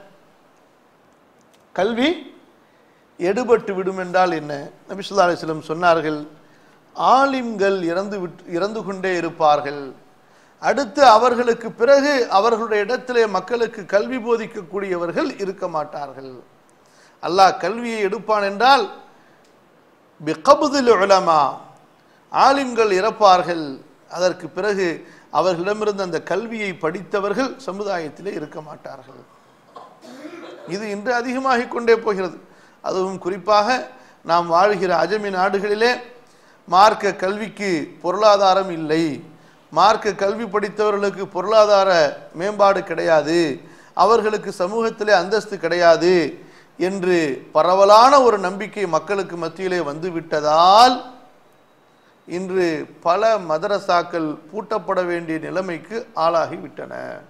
கல்வி எடுபட்டு விடும் என்றால் என்ன நபி ஸல்லல்லாஹு அலைஹி வஸல்லம் சொன்னார்கள் ஆலிம்கள் இறந்து விட்டு இறந்து கொண்டே இருப்பார்கள் அடுத்து அவர்களுக்கு பிறகு அவர்களுடைய இடத்திலே மக்களுக்கு கல்வி போதிக்கக்கூடியவர்கள் இருக்க மாட்டார்கள் அல்லாஹ் கல்வியை எடுப்பான் என்றால் பிகபுதில் உலமா ஆலிம்கள் இறப்பார்கள் அதற்கு பிறகு அவர்களிடமிருந்து அந்த கல்வியை படித்தவர்கள் சமுதாயத்திலே இருக்க மாட்டார்கள் இது இன்று அதிகமாகிக் கொண்டே போகிறது அதுவும் குறிப்பாக நாம் வாழ்கிற அஜமி நாடுகளிலே மார்க்க கல்விக்கு பொருளாதாரம் இல்லை மார்க்க கல்வி படித்தவர்களுக்கு பொருளாதார மேம்பாடு கிடையாது அவர்களுக்கு சமூகத்திலே அந்தஸ்து கிடையாது என்று பரவலான ஒரு நம்பிக்கை மக்களுக்கு மத்தியிலே வந்து விட்டதால் இன்று பல மதரசாக்கள் பூட்டப்பட வேண்டிய நிலைமைக்கு ஆளாகி விட்டன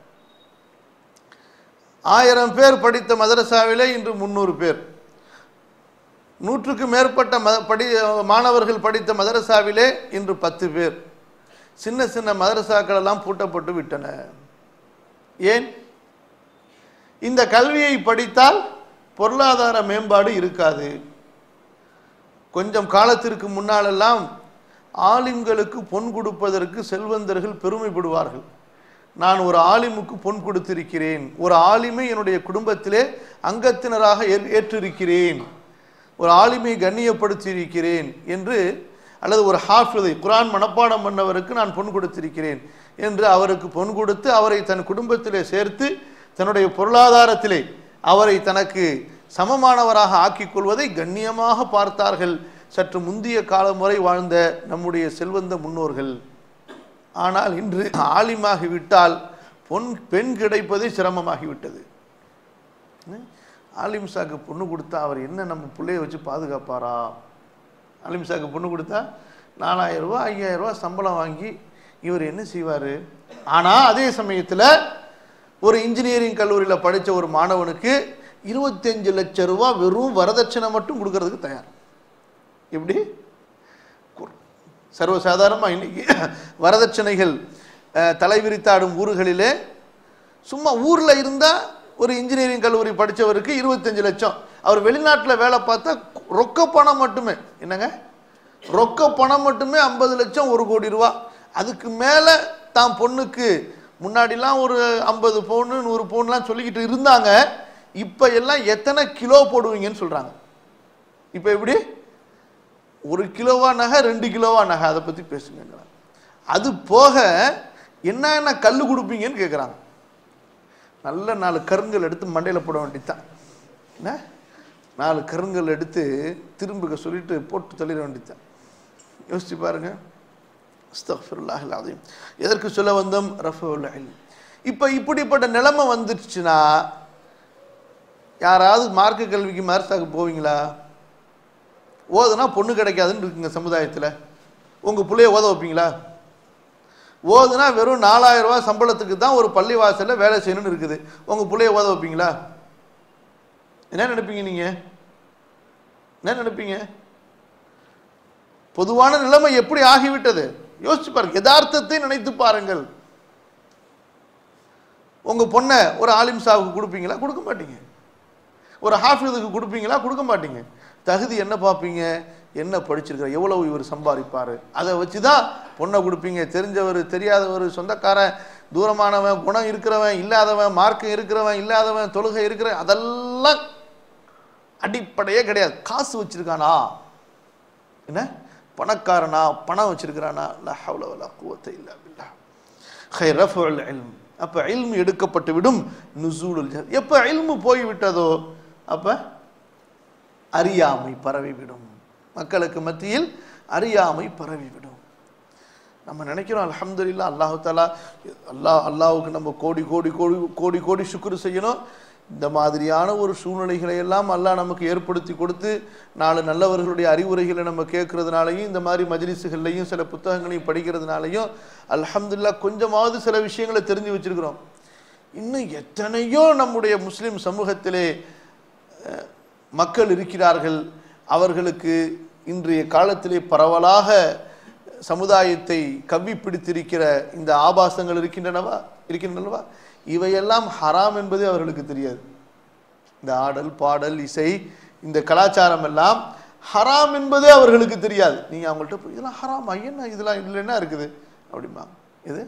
ஆயிரம் பேர் படித்த மதரசாவிலே இன்று முன்னூறு பேர் நூற்றுக்கு மேற்பட்ட ம படி மாணவர்கள் படித்த மதரசாவிலே இன்று பத்து பேர் சின்ன சின்ன மதரசாக்கள் எல்லாம் பூட்டப்பட்டு விட்டன ஏன் இந்த கல்வியை படித்தால் பொருளாதார மேம்பாடு இருக்காது கொஞ்சம் காலத்திற்கு முன்னாலெல்லாம் ஆலிம்களுக்கு பொன் கொடுப்பதற்கு செல்வந்தர்கள் பெருமைப்படுவார்கள் நான் ஒரு ஆலிமுக்கு பொன் கொடுத்திருக்கிறேன் ஒரு ஆலிமை என்னுடைய குடும்பத்திலே அங்கத்தினராக ஏற்- ஏற்றிருக்கிறேன் ஒரு ஆலிமை கண்ணியப்படுத்தி இருக்கிறேன் என்று அல்லது ஒரு ஹாஃபிதை குர்ஆன் மனப்பாடம் பண்ணவருக்கு நான் பொன் கொடுத்திருக்கிறேன் என்று அவருக்கு பொன் கொடுத்து அவரை தன் குடும்பத்திலே சேர்த்து தன்னுடைய பொருளாதாரத்திலே அவரை தனக்கு சமமானவராக ஆக்கிக் கொள்வதை கண்ணியமாக பார்த்தார்கள் சற்று முந்திய காலம் வரை வாழ்ந்த நம்முடைய செல்வந்த முன்னோர்கள் ஆனால் இன்று ஆலிமாகிவிட்டால் பொன் பெண் கிடைப்பதே சிரமமாகிவிட்டது ஆலிம் சாக்கு பொண்ணு கொடுத்தா அவர் என்ன நம்ம பிள்ளைய வச்சு பாதுகாப்பாரா ஆலிம் சாக்கு பொண்ணு கொடுத்தா நாலாயிரம் ரூபா ஐயாயிரம் ரூபா சம்பளம் வாங்கி இவர் என்ன செய்வார் ஆனால் அதே சமயத்தில் ஒரு இன்ஜினியரிங் கல்லூரியில் படித்த ஒரு மாணவனுக்கு இருபத்தஞ்சு லட்சம் ரூபா வெறும் வரதட்சணை மட்டும் கொடுக்கறதுக்கு தயார் எப்படி சர்வசாதாரணமாக இன்னைக்கு வரதட்சணைகள் அஹ், தலைவிரித்தாடும் ஊர்களிலே சும்மா ஊரில் இருந்தால் ஒரு இன்ஜினியரிங் கல்லூரி படித்தவருக்கு இருபத்தஞ்சு லட்சம் அவர் வெளிநாட்டில் வேலை பார்த்தா ரொக்க பணம் மட்டுமே என்னங்க ரொக்க பணம் மட்டுமே ஐம்பது லட்சம் ஒரு கோடி ரூபா அதுக்கு மேலே தான் பொண்ணுக்கு முன்னாடிலாம் ஒரு ஐம்பது பவுனு நூறு பவுன்லாம் சொல்லிக்கிட்டு இருந்தாங்க இப்போ எல்லாம் எத்தனை கிலோ போடுவீங்கன்னு சொல்கிறாங்க இப்போ எப்படி ஒரு கிலோவா நகை ரெண்டு கிலோவா நகை அதை பற்றி பேசுங்க அது போக என்ன என்ன கல் கொடுப்பீங்கன்னு கேட்குறாங்க நல்ல நாலு கருங்கல் எடுத்து மண்டையில் போட வேண்டியதுதான் என்ன நாலு கருங்கல் எடுத்து திரும்புக சொல்லிட்டு போட்டு தள்ளிட வேண்டியதுதான் யோசிச்சு பாருங்க அஸ்தக்ஃபிருல்லாஹ் அதையும் எதற்கு சொல்ல வந்தோம் ரஃபுல் இல்ம் இப்போ இப்படிப்பட்ட நிலைமை வந்துடுச்சுன்னா யாராவது மார்க்க கல்விக்கு மதரசாக்கு போவீங்களா ஓதுனா பொண்ணு கிடைக்காதுன்னு இருக்குங்க சமுதாயத்தில் உங்கள் பிள்ளைய ஓத வைப்பீங்களா ஓதுனா வெறும் நாலாயிரம் ரூபாய் சம்பளத்துக்கு தான் ஒரு பள்ளி வாசலில் வேலை செய்யணும்னு இருக்குது உங்கள் பிள்ளைய ஓத வைப்பீங்களா என்ன நினைப்பீங்க நீங்கள் என்ன நினைப்பீங்க பொதுவான நிலைமை எப்படி ஆகிவிட்டது யோசிச்சு பாருங்க யதார்த்தத்தை நினைத்து பாருங்கள் உங்க பொண்ணை ஒரு ஆலிம் சாவுக்கு கொடுப்பீங்களா கொடுக்க மாட்டீங்க ஒரு ஹாஃபிதுக்கு கொடுப்பீங்களா கொடுக்க மாட்டீங்க தகுதி என்ன பார்ப்பீங்க என்ன படிச்சிருக்கார் எவ்வளவு இவர் சம்பாதிப்பார் அதை வச்சு தான் பொண்ணை கொடுப்பீங்க தெரிஞ்சவர் தெரியாதவர் சொந்தக்காரன் தூரமானவன் குணம் இருக்கிறவன் இல்லாதவன் மார்க்கம் இருக்கிறவன் இல்லாதவன் தொழுகை இருக்கிறவன் அதெல்லாம் அடிப்படையே கிடையாது காசு வச்சிருக்கானா என்ன பணக்காரனா பணம் வச்சிருக்கிறானா லா ஹவ்ல வலா குவத்த இல்லா பில்லா ஹை ரஃபுல் இல்ம் அப்போ இல்ம் எடுக்கப்பட்டு விடும் நுசூலுல் ஜஹல் எப்போ இல்மு போய்விட்டதோ அப்போ அறியாமை பரவிவிடும் மக்களுக்கு மத்தியில் அறியாமை பரவிவிடும் நம்ம நினைக்கிறோம் அல்ஹம்துலில்லாஹ் அல்லாஹு தாலா அல்லாஹ் அல்லாஹ்வுக்கு நம்ம கோடி கோடி கோடி கோடி கோடி சுக்ரு செய்யணும் இந்த மாதிரியான ஒரு சூழ்நிலைகளை எல்லாம் அல்லாஹ் நமக்கு ஏற்படுத்தி கொடுத்து நாலு நல்லவர்களுடைய அறிவுரைகளை நம்ம கேட்கறதுனாலையும் இந்த மாதிரி மஜ்லிஸுகள்லையும் சில புத்தகங்களையும் படிக்கிறதுனாலையும் அல்ஹம்துலில்லாஹ் கொஞ்சமாவது சில விஷயங்களை தெரிஞ்சு வச்சிருக்கிறோம் இன்னும் எத்தனையோ நம்முடைய முஸ்லிம் சமூகத்திலே அஹ், மக்கள் இருக்கிறார்கள் அவர்களுக்கு இன்றைய காலத்திலே பரவலாக சமுதாயத்தை கவ்வி பிடித்திருக்கிற இந்த ஆபாசங்கள் இருக்கின்றனவா இருக்கின்றனவா இவையெல்லாம் ஹராம் என்பதே அவர்களுக்கு தெரியாது இந்த ஆடல் பாடல் இசை இந்த கலாச்சாரம் எல்லாம் ஹராம் என்பதே அவர்களுக்கு தெரியாது நீங்கள் அவங்கள்ட்ட போய் இதெல்லாம் ஹராமா என்ன இதெல்லாம் இதில் என்ன இருக்குது அப்படிமா இது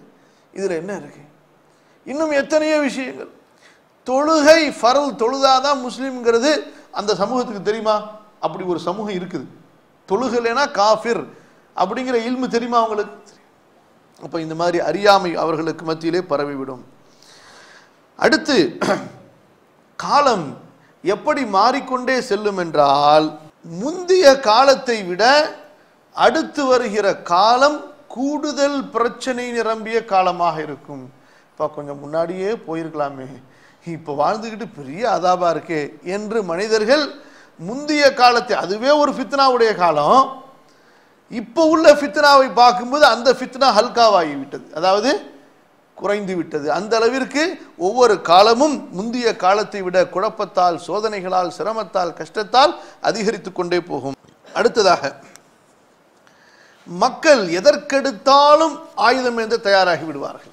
இதில் என்ன இருக்கு இன்னும் எத்தனையோ விஷயங்கள் தொழுகை ஃபரல் தொழுதாதான் முஸ்லீம்ங்கிறது அந்த சமூகத்துக்கு தெரியுமா அப்படி ஒரு சமூகம் இருக்குது தொழுகலைனா காஃபிர் அப்படிங்கிற இல்மு தெரியுமா அவங்களுக்கு அப்போ இந்த மாதிரி அறியாமை அவர்களுக்கு மத்தியிலே பரவிவிடும் அடுத்து காலம் எப்படி மாறிக்கொண்டே செல்லும் என்றால் முந்தைய காலத்தை விட அடுத்து வருகிற காலம் கூடுதல் பிரச்சனை நிரம்பிய காலமாக இருக்கும் இப்போ கொஞ்சம் முன்னாடியே போயிருக்கலாமே இப்போ வாழ்ந்துக்கிட்டு பெரிய அதாபா இருக்கே என்று மனிதர்கள் முந்தைய காலத்தை அதுவே ஒரு ஃபித்னாவுடைய காலம் இப்போ உள்ள ஃபித்னாவை பார்க்கும்போது அந்த ஃபித்னா ஹல்காவாகி விட்டது அதாவது குறைந்து விட்டது அந்த அளவிற்கு ஒவ்வொரு காலமும் முந்தைய காலத்தை விட குழப்பத்தால் சோதனைகளால் சிரமத்தால் கஷ்டத்தால் அதிகரித்து கொண்டே போகும் அடுத்ததாக மக்கள் எதற்கெடுத்தாலும் ஆயுதம் ஏந்த தயாராகி விடுவார்கள்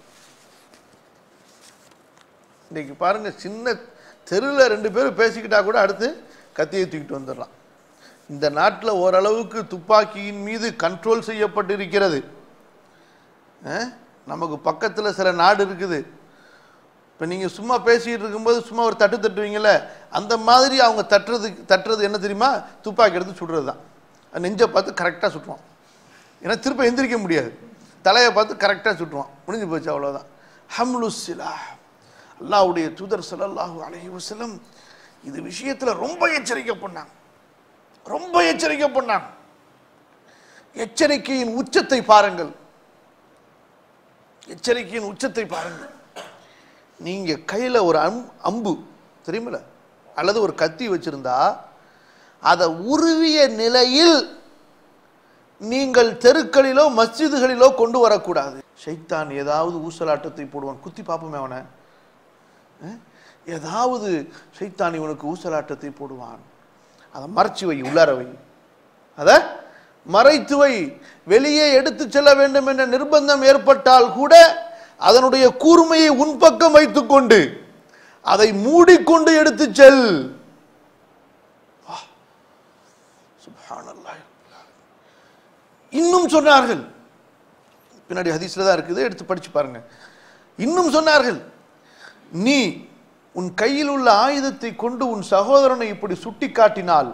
இன்னைக்கு பாருங்க சின்ன தெருவில் ரெண்டு பேரும் பேசிக்கிட்டா கூட அடுத்து கத்தியை தூக்கிட்டு வந்துடலாம் இந்த நாட்டில் ஓரளவுக்கு துப்பாக்கியின் மீது கண்ட்ரோல் செய்யப்பட்டிருக்கிறது அஹ், நமக்கு பக்கத்தில் சில நாடு இருக்குது இப்போ நீங்கள் சும்மா பேசிக்கிட்டு இருக்கும்போது சும்மா ஒரு தட்டு தட்டுவீங்கல்ல அந்த மாதிரி அவங்க தட்டுறது தட்டுறது என்ன தெரியுமா துப்பாக்கி எடுத்து சுடுறது தான் நெஞ்சை பார்த்து கரெக்டாக சுட்டுவான் ஏன்னா திரும்ப எந்திரிக்க முடியாது தலையை பார்த்து கரெக்டாக சுட்டுவான் முடிஞ்சு போச்சு அவ்வளோதான் ஹம்லு சிலா அல்லாஹ்வுடைய தூதர் ஸல்லல்லாஹு அலைஹி வஸல்லம் இது விஷயத்தில் ரொம்ப எச்சரிக்கை பண்ணாங்க ரொம்ப எச்சரிக்கை பண்ணாங்க எச்சரிக்கையின் உச்சத்தை பாருங்கள் எச்சரிக்கையின் உச்சத்தை பாருங்கள் நீங்க கையில ஒரு அம் அம்பு தெரியுமில அல்லது ஒரு கத்தி வச்சிருந்தா அதை உருவிய நிலையில் நீங்கள் தெருக்களிலோ மஸ்ஜிதுகளிலோ கொண்டு வரக்கூடாது ஷைத்தான் ஏதாவது ஊசலாட்டத்தை போடுவான் குத்தி பார்ப்போமே அவனை அஹ்? ஏதாவது ஷைத்தான் இவனுக்கு ஊசலாட்டத்தை போடுவான் அதை மறைச்சு வை உள்ளார வை அதை மறைத்து வை வெளியே எடுத்து செல்ல வேண்டும் என்ற நிர்பந்தம் ஏற்பட்டால் கூட அதனுடைய கூர்மையை உன் பக்கம் வைத்துக்கொண்டு அதை மூடிக்கொண்டு எடுத்து செல் வா. சுப்ஹானல்லாஹ். இன்னும் சொன்னார்கள் பின்னாடி ஹதீஸ்ல தான் இருக்குது எடுத்து படிச்சு பாருங்க இன்னும் சொன்னார்கள் நீ உன் கையில் உள்ள ஆயுதத்தை கொண்டு உன் சகோதரனை இப்படி சுட்டி காட்டினால்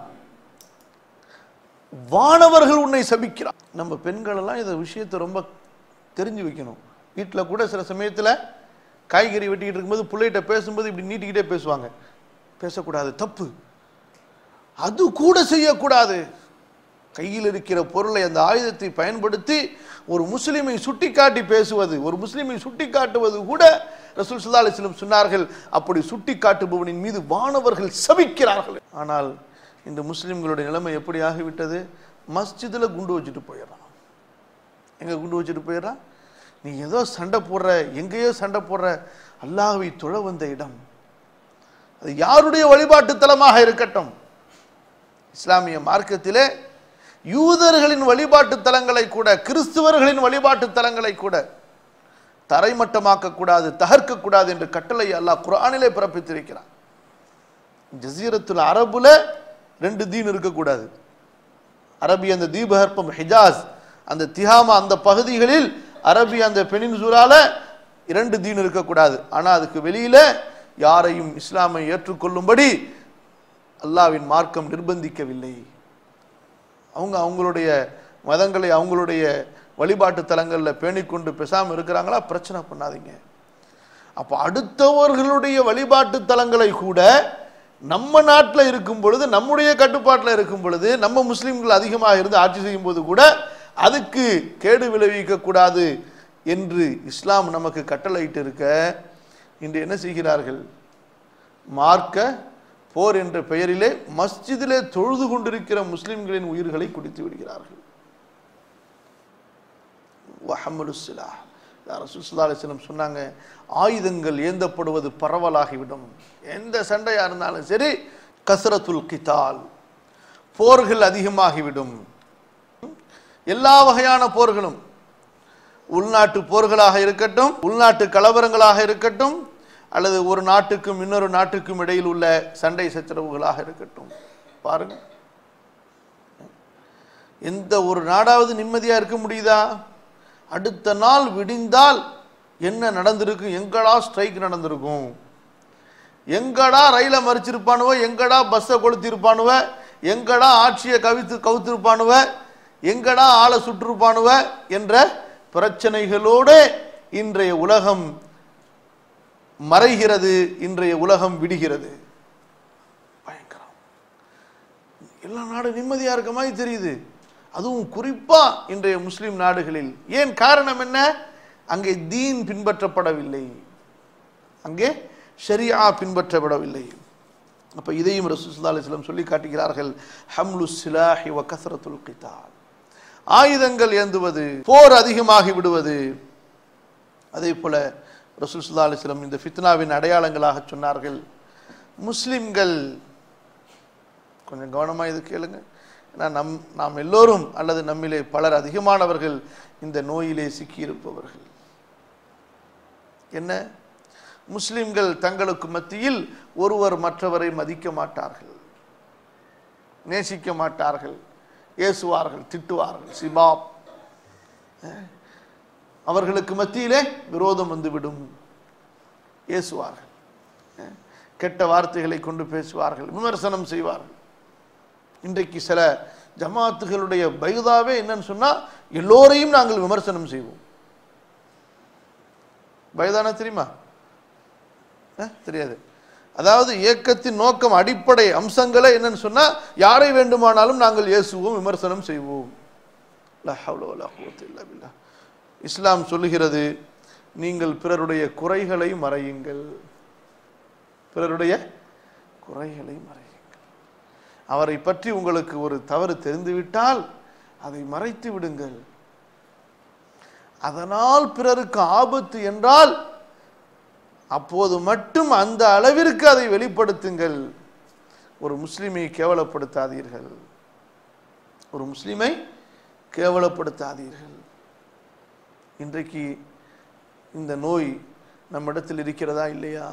வானவர்கள் உன்னை சபிக்கிறார் நம்ம பெண்கள் எல்லாம் இந்த விஷயத்தை ரொம்ப தெரிஞ்சு வைக்கணும் வீட்டில் கூட சில சமயத்தில் காய்கறி வெட்டிக்கிட்டு இருக்கும்போது பிள்ளைகிட்ட பேசும்போது இப்படி நீட்டிக்கிட்டே பேசுவாங்க பேசக்கூடாது தப்பு அது கூட செய்யக்கூடாது கையில் இருக்கிற பொருளை அந்த ஆயுதத்தை பயன்படுத்தி ஒரு முஸ்லிமை சுட்டிக்காட்டி பேசுவது ஒரு முஸ்லிமை சுட்டிக்காட்டுவது கூட ரசூல் ஸல்லல்லாஹு அலைஹி வஸல்லம் சொன்னார்கள் அப்படி சுட்டிக்காட்டுபவனின் மீது வானவர்கள் சபிக்கிறார்கள் ஆனால் இந்த முஸ்லிம்களுடைய நிலைமை எப்படி ஆகிவிட்டது மஸ்ஜிதில் குண்டு வச்சுட்டு போயிடறான் எங்க குண்டு வச்சுட்டு போயிடறான் நீ ஏதோ சண்டை போடுற எங்கேயோ சண்டை போடுற அல்லாஹ்வை தொழ வந்த இடம் அது யாருடைய வழிபாட்டு தலமாக இருக்கட்டும் இஸ்லாமிய மார்க்கத்திலே யூதர்களின் வழிபாட்டு தலங்களை கூட கிறிஸ்துவர்களின் வழிபாட்டு தலங்களை கூட தரைமட்டமாக்க கூடாது தகர்க்க கூடாது என்று கட்டளை அல்லாஹ் குர்ஆனிலே பிறப்பித்திருக்கிறான் ஜசீரத்துல் அரபுல ரெண்டு தீன் இருக்கக்கூடாது அரபி அந்த தீபகற்பம் ஹிஜாஸ் அந்த திஹாமா அந்த பகுதிகளில் அரபி அந்த பெனின்சூரால இரண்டு தீன் இருக்கக்கூடாது ஆனா அதுக்கு வெளியில யாரையும் இஸ்லாமை ஏற்றுக்கொள்ளும்படி அல்லாவின் மார்க்கம் நிர்பந்திக்கவில்லை அவங்க அவங்களுடைய மதங்களை அவங்களுடைய வழிபாட்டு தலங்களில் பேணிக்கொண்டு பேசாமல் இருக்கிறாங்களா பிரச்சனை பண்ணாதீங்க அப்போ அடுத்தவர்களுடைய வழிபாட்டு தலங்களை கூட நம்ம நாட்டில் இருக்கும் பொழுது நம்முடைய கட்டுப்பாட்டில் இருக்கும் பொழுது நம்ம முஸ்லீம்கள் அதிகமாக இருந்து ஆட்சி செய்யும் போது கூட அதுக்கு கேடு விளைவிக்க கூடாது என்று இஸ்லாம் நமக்கு கட்டளையிட்டு இருக்க இன்று என்ன செய்கிறார்கள் மார்க்க போர் என்ற பெயரிலே மஸ்ஜிதிலே தொழுது கொண்டிருக்கிற முஸ்லிம்களின் உயிர்களை குடித்து விடுகிறார்கள் வஹமுலு சிலாஹ் ரசூல் ஸல்லல்லாஹு அலைஹி வஸல்லம் சொன்னாங்க ஆயுதங்கள் ஏந்தப்படுவது பரவலாகிவிடும் எந்த சண்டையா இருந்தாலும் சரி கஸ்ரத்துல் கிதால் போர்கள் அதிகமாகிவிடும் எல்லா வகையான போர்களும் உள்நாட்டு போர்களாக இருக்கட்டும் உள்நாட்டு கலவரங்களாக இருக்கட்டும் அல்லது ஒரு நாட்டுக்கும் இன்னொரு நாட்டுக்கும் இடையில் உள்ள சண்டை சச்சரவுகளாக இருக்கட்டும் பாருங்க எந்த ஒரு நாடாவது நிம்மதியா இருக்க முடியுதா அடுத்த நாள் விடிந்தால் என்ன நடந்திருக்கும் எங்கடா ஸ்ட்ரைக் நடந்திருக்கும் எங்கடா ரயிலை மறிச்சிருப்பானுவ எங்கடா பஸ்ஸை கொளுத்திருப்பானுவ எங்கடா ஆட்சியை கவித்து கவுத்திருப்பானுவ எங்கடா ஆளை சுற்றிருப்பானுவ என்ற பிரச்சனைகளோடு இன்றைய உலகம் மறைகிறது இன்றைய உலகம் விடுகிறது பயங்கரம் எல்லா நாடும் நிம்மதியா இருக்க மாதிரி தெரியுது அதுவும் குறிப்பா இன்றைய முஸ்லிம் நாடுகளில் ஏன் காரணம் என்ன அங்கே தீன் பின்பற்றப்படவில்லை அங்கே ஷரியா பின்பற்றப்படவில்லை அப்ப இதையும் ரசூலுல்லாஹி அலைஹி வஸல்லம் சொல்லி காட்டுகிறார்கள் ஹம்லு சிலாஹி வ கஸ்ரத்துல் கிதால் ஆயுதங்கள் ஏந்துவது போர் அதிகமாகி விடுவது அதே போல ரசூல் சுல்லா அலிஸ்லம் இந்த ஃபித்னாவின் அடையாளங்களாக சொன்னார்கள் முஸ்லிம்கள் கொஞ்சம் கவனமா இது கேளுங்க ஏன்னா நம் நாம் எல்லோரும் அல்லது நம்மிலே பலர் அதிகமானவர்கள் இந்த நோயிலே சிக்கியிருப்பவர்கள் என்ன முஸ்லிம்கள் தங்களுக்கு மத்தியில் ஒருவர் மற்றவரை மதிக்க மாட்டார்கள் நேசிக்க மாட்டார்கள் ஏசுவார்கள் திட்டுவார்கள் சிபாப் அவர்களுக்கு மத்தியிலே விரோதம் வந்துவிடும் ஏசுவார்கள் கெட்ட வார்த்தைகளை கொண்டு பேசுவார்கள் விமர்சனம் செய்வார்கள் இன்றைக்கு சில ஜமாத்துகளுடைய பைதாவே என்னன்னு சொன்னா எல்லோரையும் நாங்கள் விமர்சனம் செய்வோம் பைதானா தெரியுமா அஹ், தெரியாது அதாவது இயக்கத்தின் நோக்கம் அடிப்படை அம்சங்களே என்னன்னு சொன்னா யாரை வேண்டுமானாலும் நாங்கள் ஏசுவோம் விமர்சனம் செய்வோம் லா ஹவ்ல வலா குவத்த இல்லா பில்லாஹ். இஸ்லாம் சொல்லுகிறது நீங்கள் பிறருடைய குறைகளை மறையுங்கள் பிறருடைய குறைகளை மறையுங்கள் அவரை பற்றி உங்களுக்கு ஒரு தவறு தெரிந்துவிட்டால் அதை மறைத்து விடுங்கள் அதனால் பிறருக்கு ஆபத்து என்றால் அப்போது மட்டும் அந்த அளவிற்கு அதை வெளிப்படுத்துங்கள் ஒரு முஸ்லிமை கேவலப்படுத்தாதீர்கள் ஒரு முஸ்லிமை கேவலப்படுத்தாதீர்கள் இன்றைக்கு இந்த நோய் நம்மிடத்தில் இருக்கிறதா இல்லையா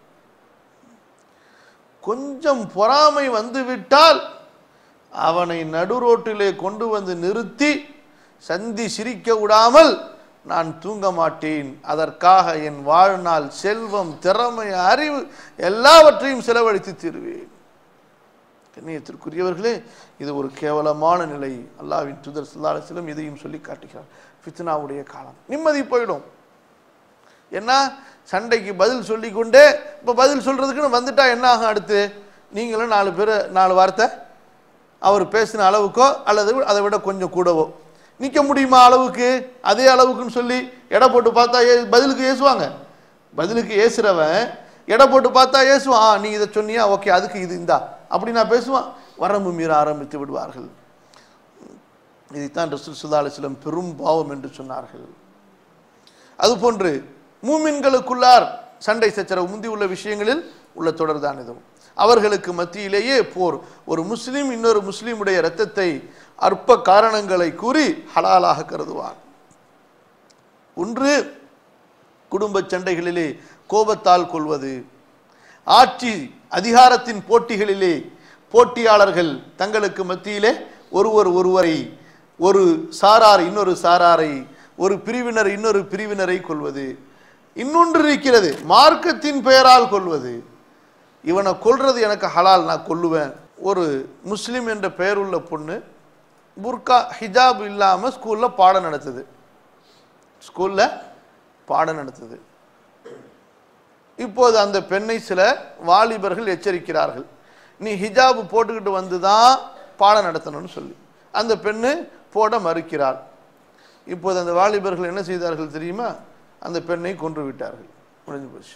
கொஞ்சம் பொறாமை வந்துவிட்டால் அவனை நடுரோட்டிலே கொண்டு வந்து நிறுத்தி சந்தி சிரிக்க விடாமல் நான் தூங்க மாட்டேன் அதற்காக என் வாழ்நாள் செல்வம் திறமை அறிவு எல்லாவற்றையும் செலவழித்து தீருவேன் கண்ணியத்திற்குரியவர்களே இது ஒரு கேவலமான நிலை அல்லாவின் தூதர் ஸல்லல்லாஹு அலைஹி வஸல்லம் இதையும் சொல்லி காட்டுகிறார் ஃபித்னாவுடைய காலம் நிம்மதி போயிடும் என்ன சண்டைக்கு பதில் சொல்லிக்கொண்டே இப்போ பதில் சொல்றதுக்குன்னு வந்துட்டா என்ன ஆகும் அடுத்து நீங்களும் நாலு பேர் நாலு வார்த்தை அவர் பேசின அளவுக்கோ அல்லது அதை விட கொஞ்சம் கூடவோ நிற்க முடியுமா அளவுக்கு அதே அளவுக்குன்னு சொல்லி எடை போட்டு பார்த்தா ஏ பதிலுக்கு ஏசுவாங்க பதிலுக்கு ஏசுறவன் எடை போட்டு பார்த்தா ஏசுவான் ஆ நீ இதை சொன்னியா ஓகே அதுக்கு இது இந்தா அப்படி நான் பேசுவான் வரம்பு மீற ஆரம்பித்து விடுவார்கள் இதைத்தான் ரசூல் சுல்லா அலிஸ்லம் பெரும் பாவம் என்று சொன்னார்கள் அதுபோன்று மூமின்களுக்குள்ளார் சண்டை சச்சரவு முந்தி உள்ள விஷயங்களில் உள்ள தொடர்தான் இதுவும் அவர்களுக்கு மத்தியிலேயே போர் ஒரு முஸ்லிம் இன்னொரு முஸ்லிமுடைய இரத்தத்தை அற்ப காரணங்களை கூறி ஹலாலாக கருதுவான் ஒன்று குடும்ப சண்டைகளிலே கோபத்தால் கொள்வது ஆட்சி அதிகாரத்தின் போட்டிகளிலே போட்டியாளர்கள் தங்களுக்கு மத்தியிலே ஒருவர் ஒருவரை ஒரு சாரார் இன்னொரு சாராரை ஒரு பிரிவினர் இன்னொரு பிரிவினரை கொள்வது இன்னொன்று இருக்கிறது மார்க்கத்தின் பெயரால் கொள்வது இவனை கொல்றது எனக்கு ஹலால் நான் கொல்லுவேன் ஒரு முஸ்லிம் என்ற பெயருள்ள பொண்ணு புர்கா ஹிஜாப் இல்லாமல் ஸ்கூலில் பாடம் நடத்துது ஸ்கூலில் பாடம் நடத்துது இப்போது அந்த பெண்ணை சில வாலிபர்கள் எச்சரிக்கிறார்கள் நீ ஹிஜாப் போட்டுக்கிட்டு வந்து தான் பாடம் நடத்தணும்னு சொல்லி அந்த பெண்ணு போட மறுக்கிறாள் இப்போது அந்த வாலிபர்கள் என்ன செய்தார்கள் தெரியுமா அந்த பெண்ணை கொன்று விட்டார்கள் முடிஞ்சு போச்சு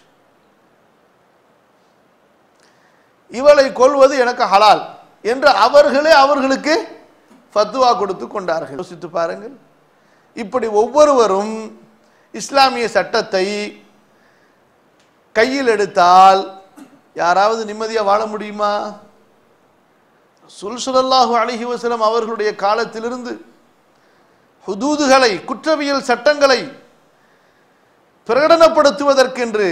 இவளை கொல்வது எனக்கு ஹலால் என்று அவர்களே அவர்களுக்கு ஃபத்வா கொடுத்து கொண்டார்கள் யோசித்து பாருங்கள் இப்படி ஒவ்வொருவரும் இஸ்லாமிய சட்டத்தை கையில் எடுத்தால் யாராவது நிம்மதியா வாழ முடியுமா சுல்சுலல்லாஹு அலிஹி வசலம் அவர்களுடைய காலத்திலிருந்து ஹுதூதுகளை குற்றவியல் சட்டங்களை பிரகடனப்படுத்துவதற்கென்று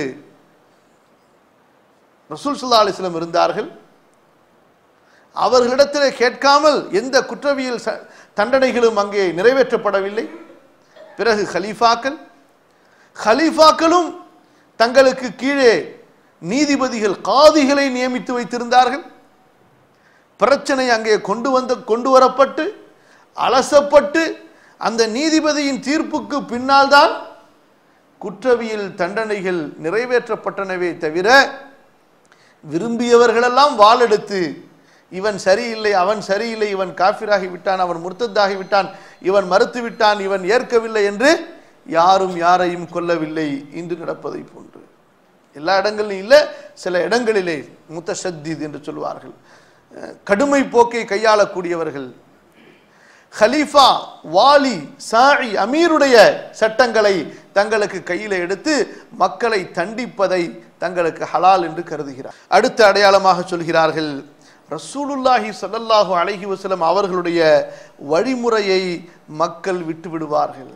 ரசூல் சுல்லா அலிஸ்லம் இருந்தார்கள் அவர்களிடத்திலே கேட்காமல் எந்த குற்றவியல் ச- தண்டனைகளும் அங்கே நிறைவேற்றப்படவில்லை பிறகு ஹலீஃபாக்கள் ஹலீஃபாக்களும் தங்களுக்கு கீழே நீதிபதிகள் காதிகளை நியமித்து வைத்திருந்தார்கள் பிரச்சனை அங்கே கொண்டு வந்த கொண்டு வரப்பட்டு அலசப்பட்டு அந்த நீதிபதியின் தீர்ப்புக்கு பின்னால் தான் குற்றவியல் தண்டனைகள் நிறைவேற்றப்பட்டனவே தவிர விரும்பியவர்களெல்லாம் வாளெடுத்து இவன் சரியில்லை அவன் சரியில்லை இவன் காஃபிராகி விட்டான் அவன் முர்த்தத்தாகி விட்டான் இவன் மறுத்து விட்டான் இவன் ஏற்கவில்லை என்று யாரும் யாரையும் கொல்லவில்லை இன்று நடப்பதை போன்று எல்லா இடங்களிலும் இல்லை சில இடங்களிலே முத்தஷத்தீத் என்று சொல்வார்கள் அஹ், கடுமை போக்கை கையாளக்கூடியவர்கள் ஹலீஃபா வாலி சாயி அமீருடைய சட்டங்களை தங்களுக்கு கையில் எடுத்து மக்களை தண்டிப்பதை தங்களுக்கு ஹலால் என்று கருதுகிறார் அடுத்த அடையாளமாக சொல்கிறார்கள் ரசூலுல்லாஹி ஸல்லல்லாஹு அலைஹி வஸல்லம் அவர்களுடைய வழிமுறையை மக்கள் விட்டு விடுவார்கள்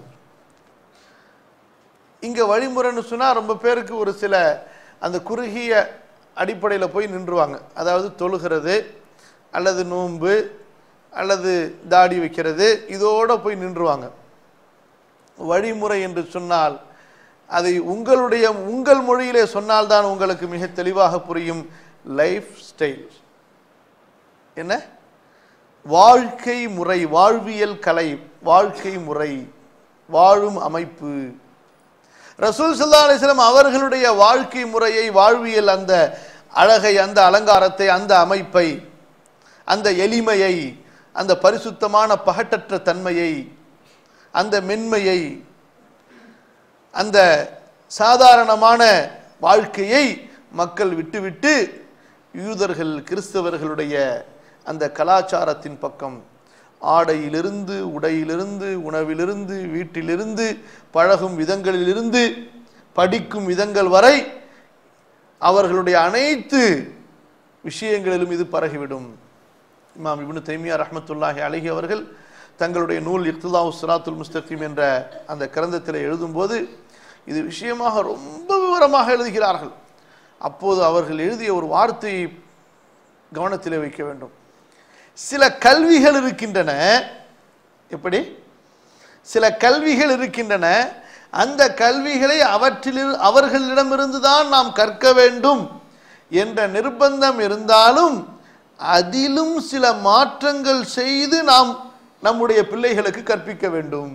இங்க வழிமுறைன்னு சொன்னா ரொம்ப பேருக்கு ஒரு சில அந்த குறுகிய அடிப்படையில் போய் நின்றுவாங்க அதாவது தொழுகிறது அல்லது நோன்பு அல்லது தாடி வைக்கிறது இதோட போய் நின்றுவாங்க வழிமுறை என்று சொன்னால் அதை உங்களுடைய உங்கள் மொழியிலே சொன்னால்தான் உங்களுக்கு மிக தெளிவாக புரியும் லைஃப் ஸ்டைல் என்ன வாழ்க்கை முறை வாழ்வியல் கலை வாழ்க்கை முறை வாழும் அமைப்பு ரசூல் சல்லா அலிஸ்லாம் அவர்களுடைய வாழ்க்கை முறையை வாழ்வியல் அந்த அழகை அந்த அலங்காரத்தை அந்த அமைப்பை அந்த எளிமையை அந்த பரிசுத்தமான பகட்டற்ற தன்மையை அந்த மென்மையை அந்த சாதாரணமான வாழ்க்கையை மக்கள் விட்டுவிட்டு யூதர்கள் கிறிஸ்தவர்களுடைய அந்த கலாச்சாரத்தின் பக்கம் ஆடையிலிருந்து உடையிலிருந்து உணவிலிருந்து வீட்டிலிருந்து பழகும் விதங்களிலிருந்து படிக்கும் விதங்கள் வரை அவர்களுடைய அனைத்து விஷயங்களிலும் இது பரகிவிடும் இமாம் இப்னு தைமியா ரஹ்மத்துல்லாஹி அலைஹி அவர்கள் தங்களுடைய நூல் இக்துல்லாஹு சிராத்துல் முஸ்தகீம் என்ற அந்த கிரந்தத்தில் எழுதும்போது இது விஷயமாக ரொம்ப விவரமாக எழுதுகிறார்கள் அப்போது அவர்கள் எழுதிய ஒரு வார்த்தையை கவனத்திலே வைக்க வேண்டும் சில கல்விகள் இருக்கின்றன எப்படி சில கல்விகள் இருக்கின்றன அந்த கல்விகளை அவற்றில் அவர்களிடமிருந்து தான் நாம் கற்க வேண்டும் என்ற நிர்பந்தம் இருந்தாலும் அதிலும் சில மாற்றங்கள் செய்து நாம் நம்முடைய பிள்ளைகளுக்கு கற்பிக்க வேண்டும்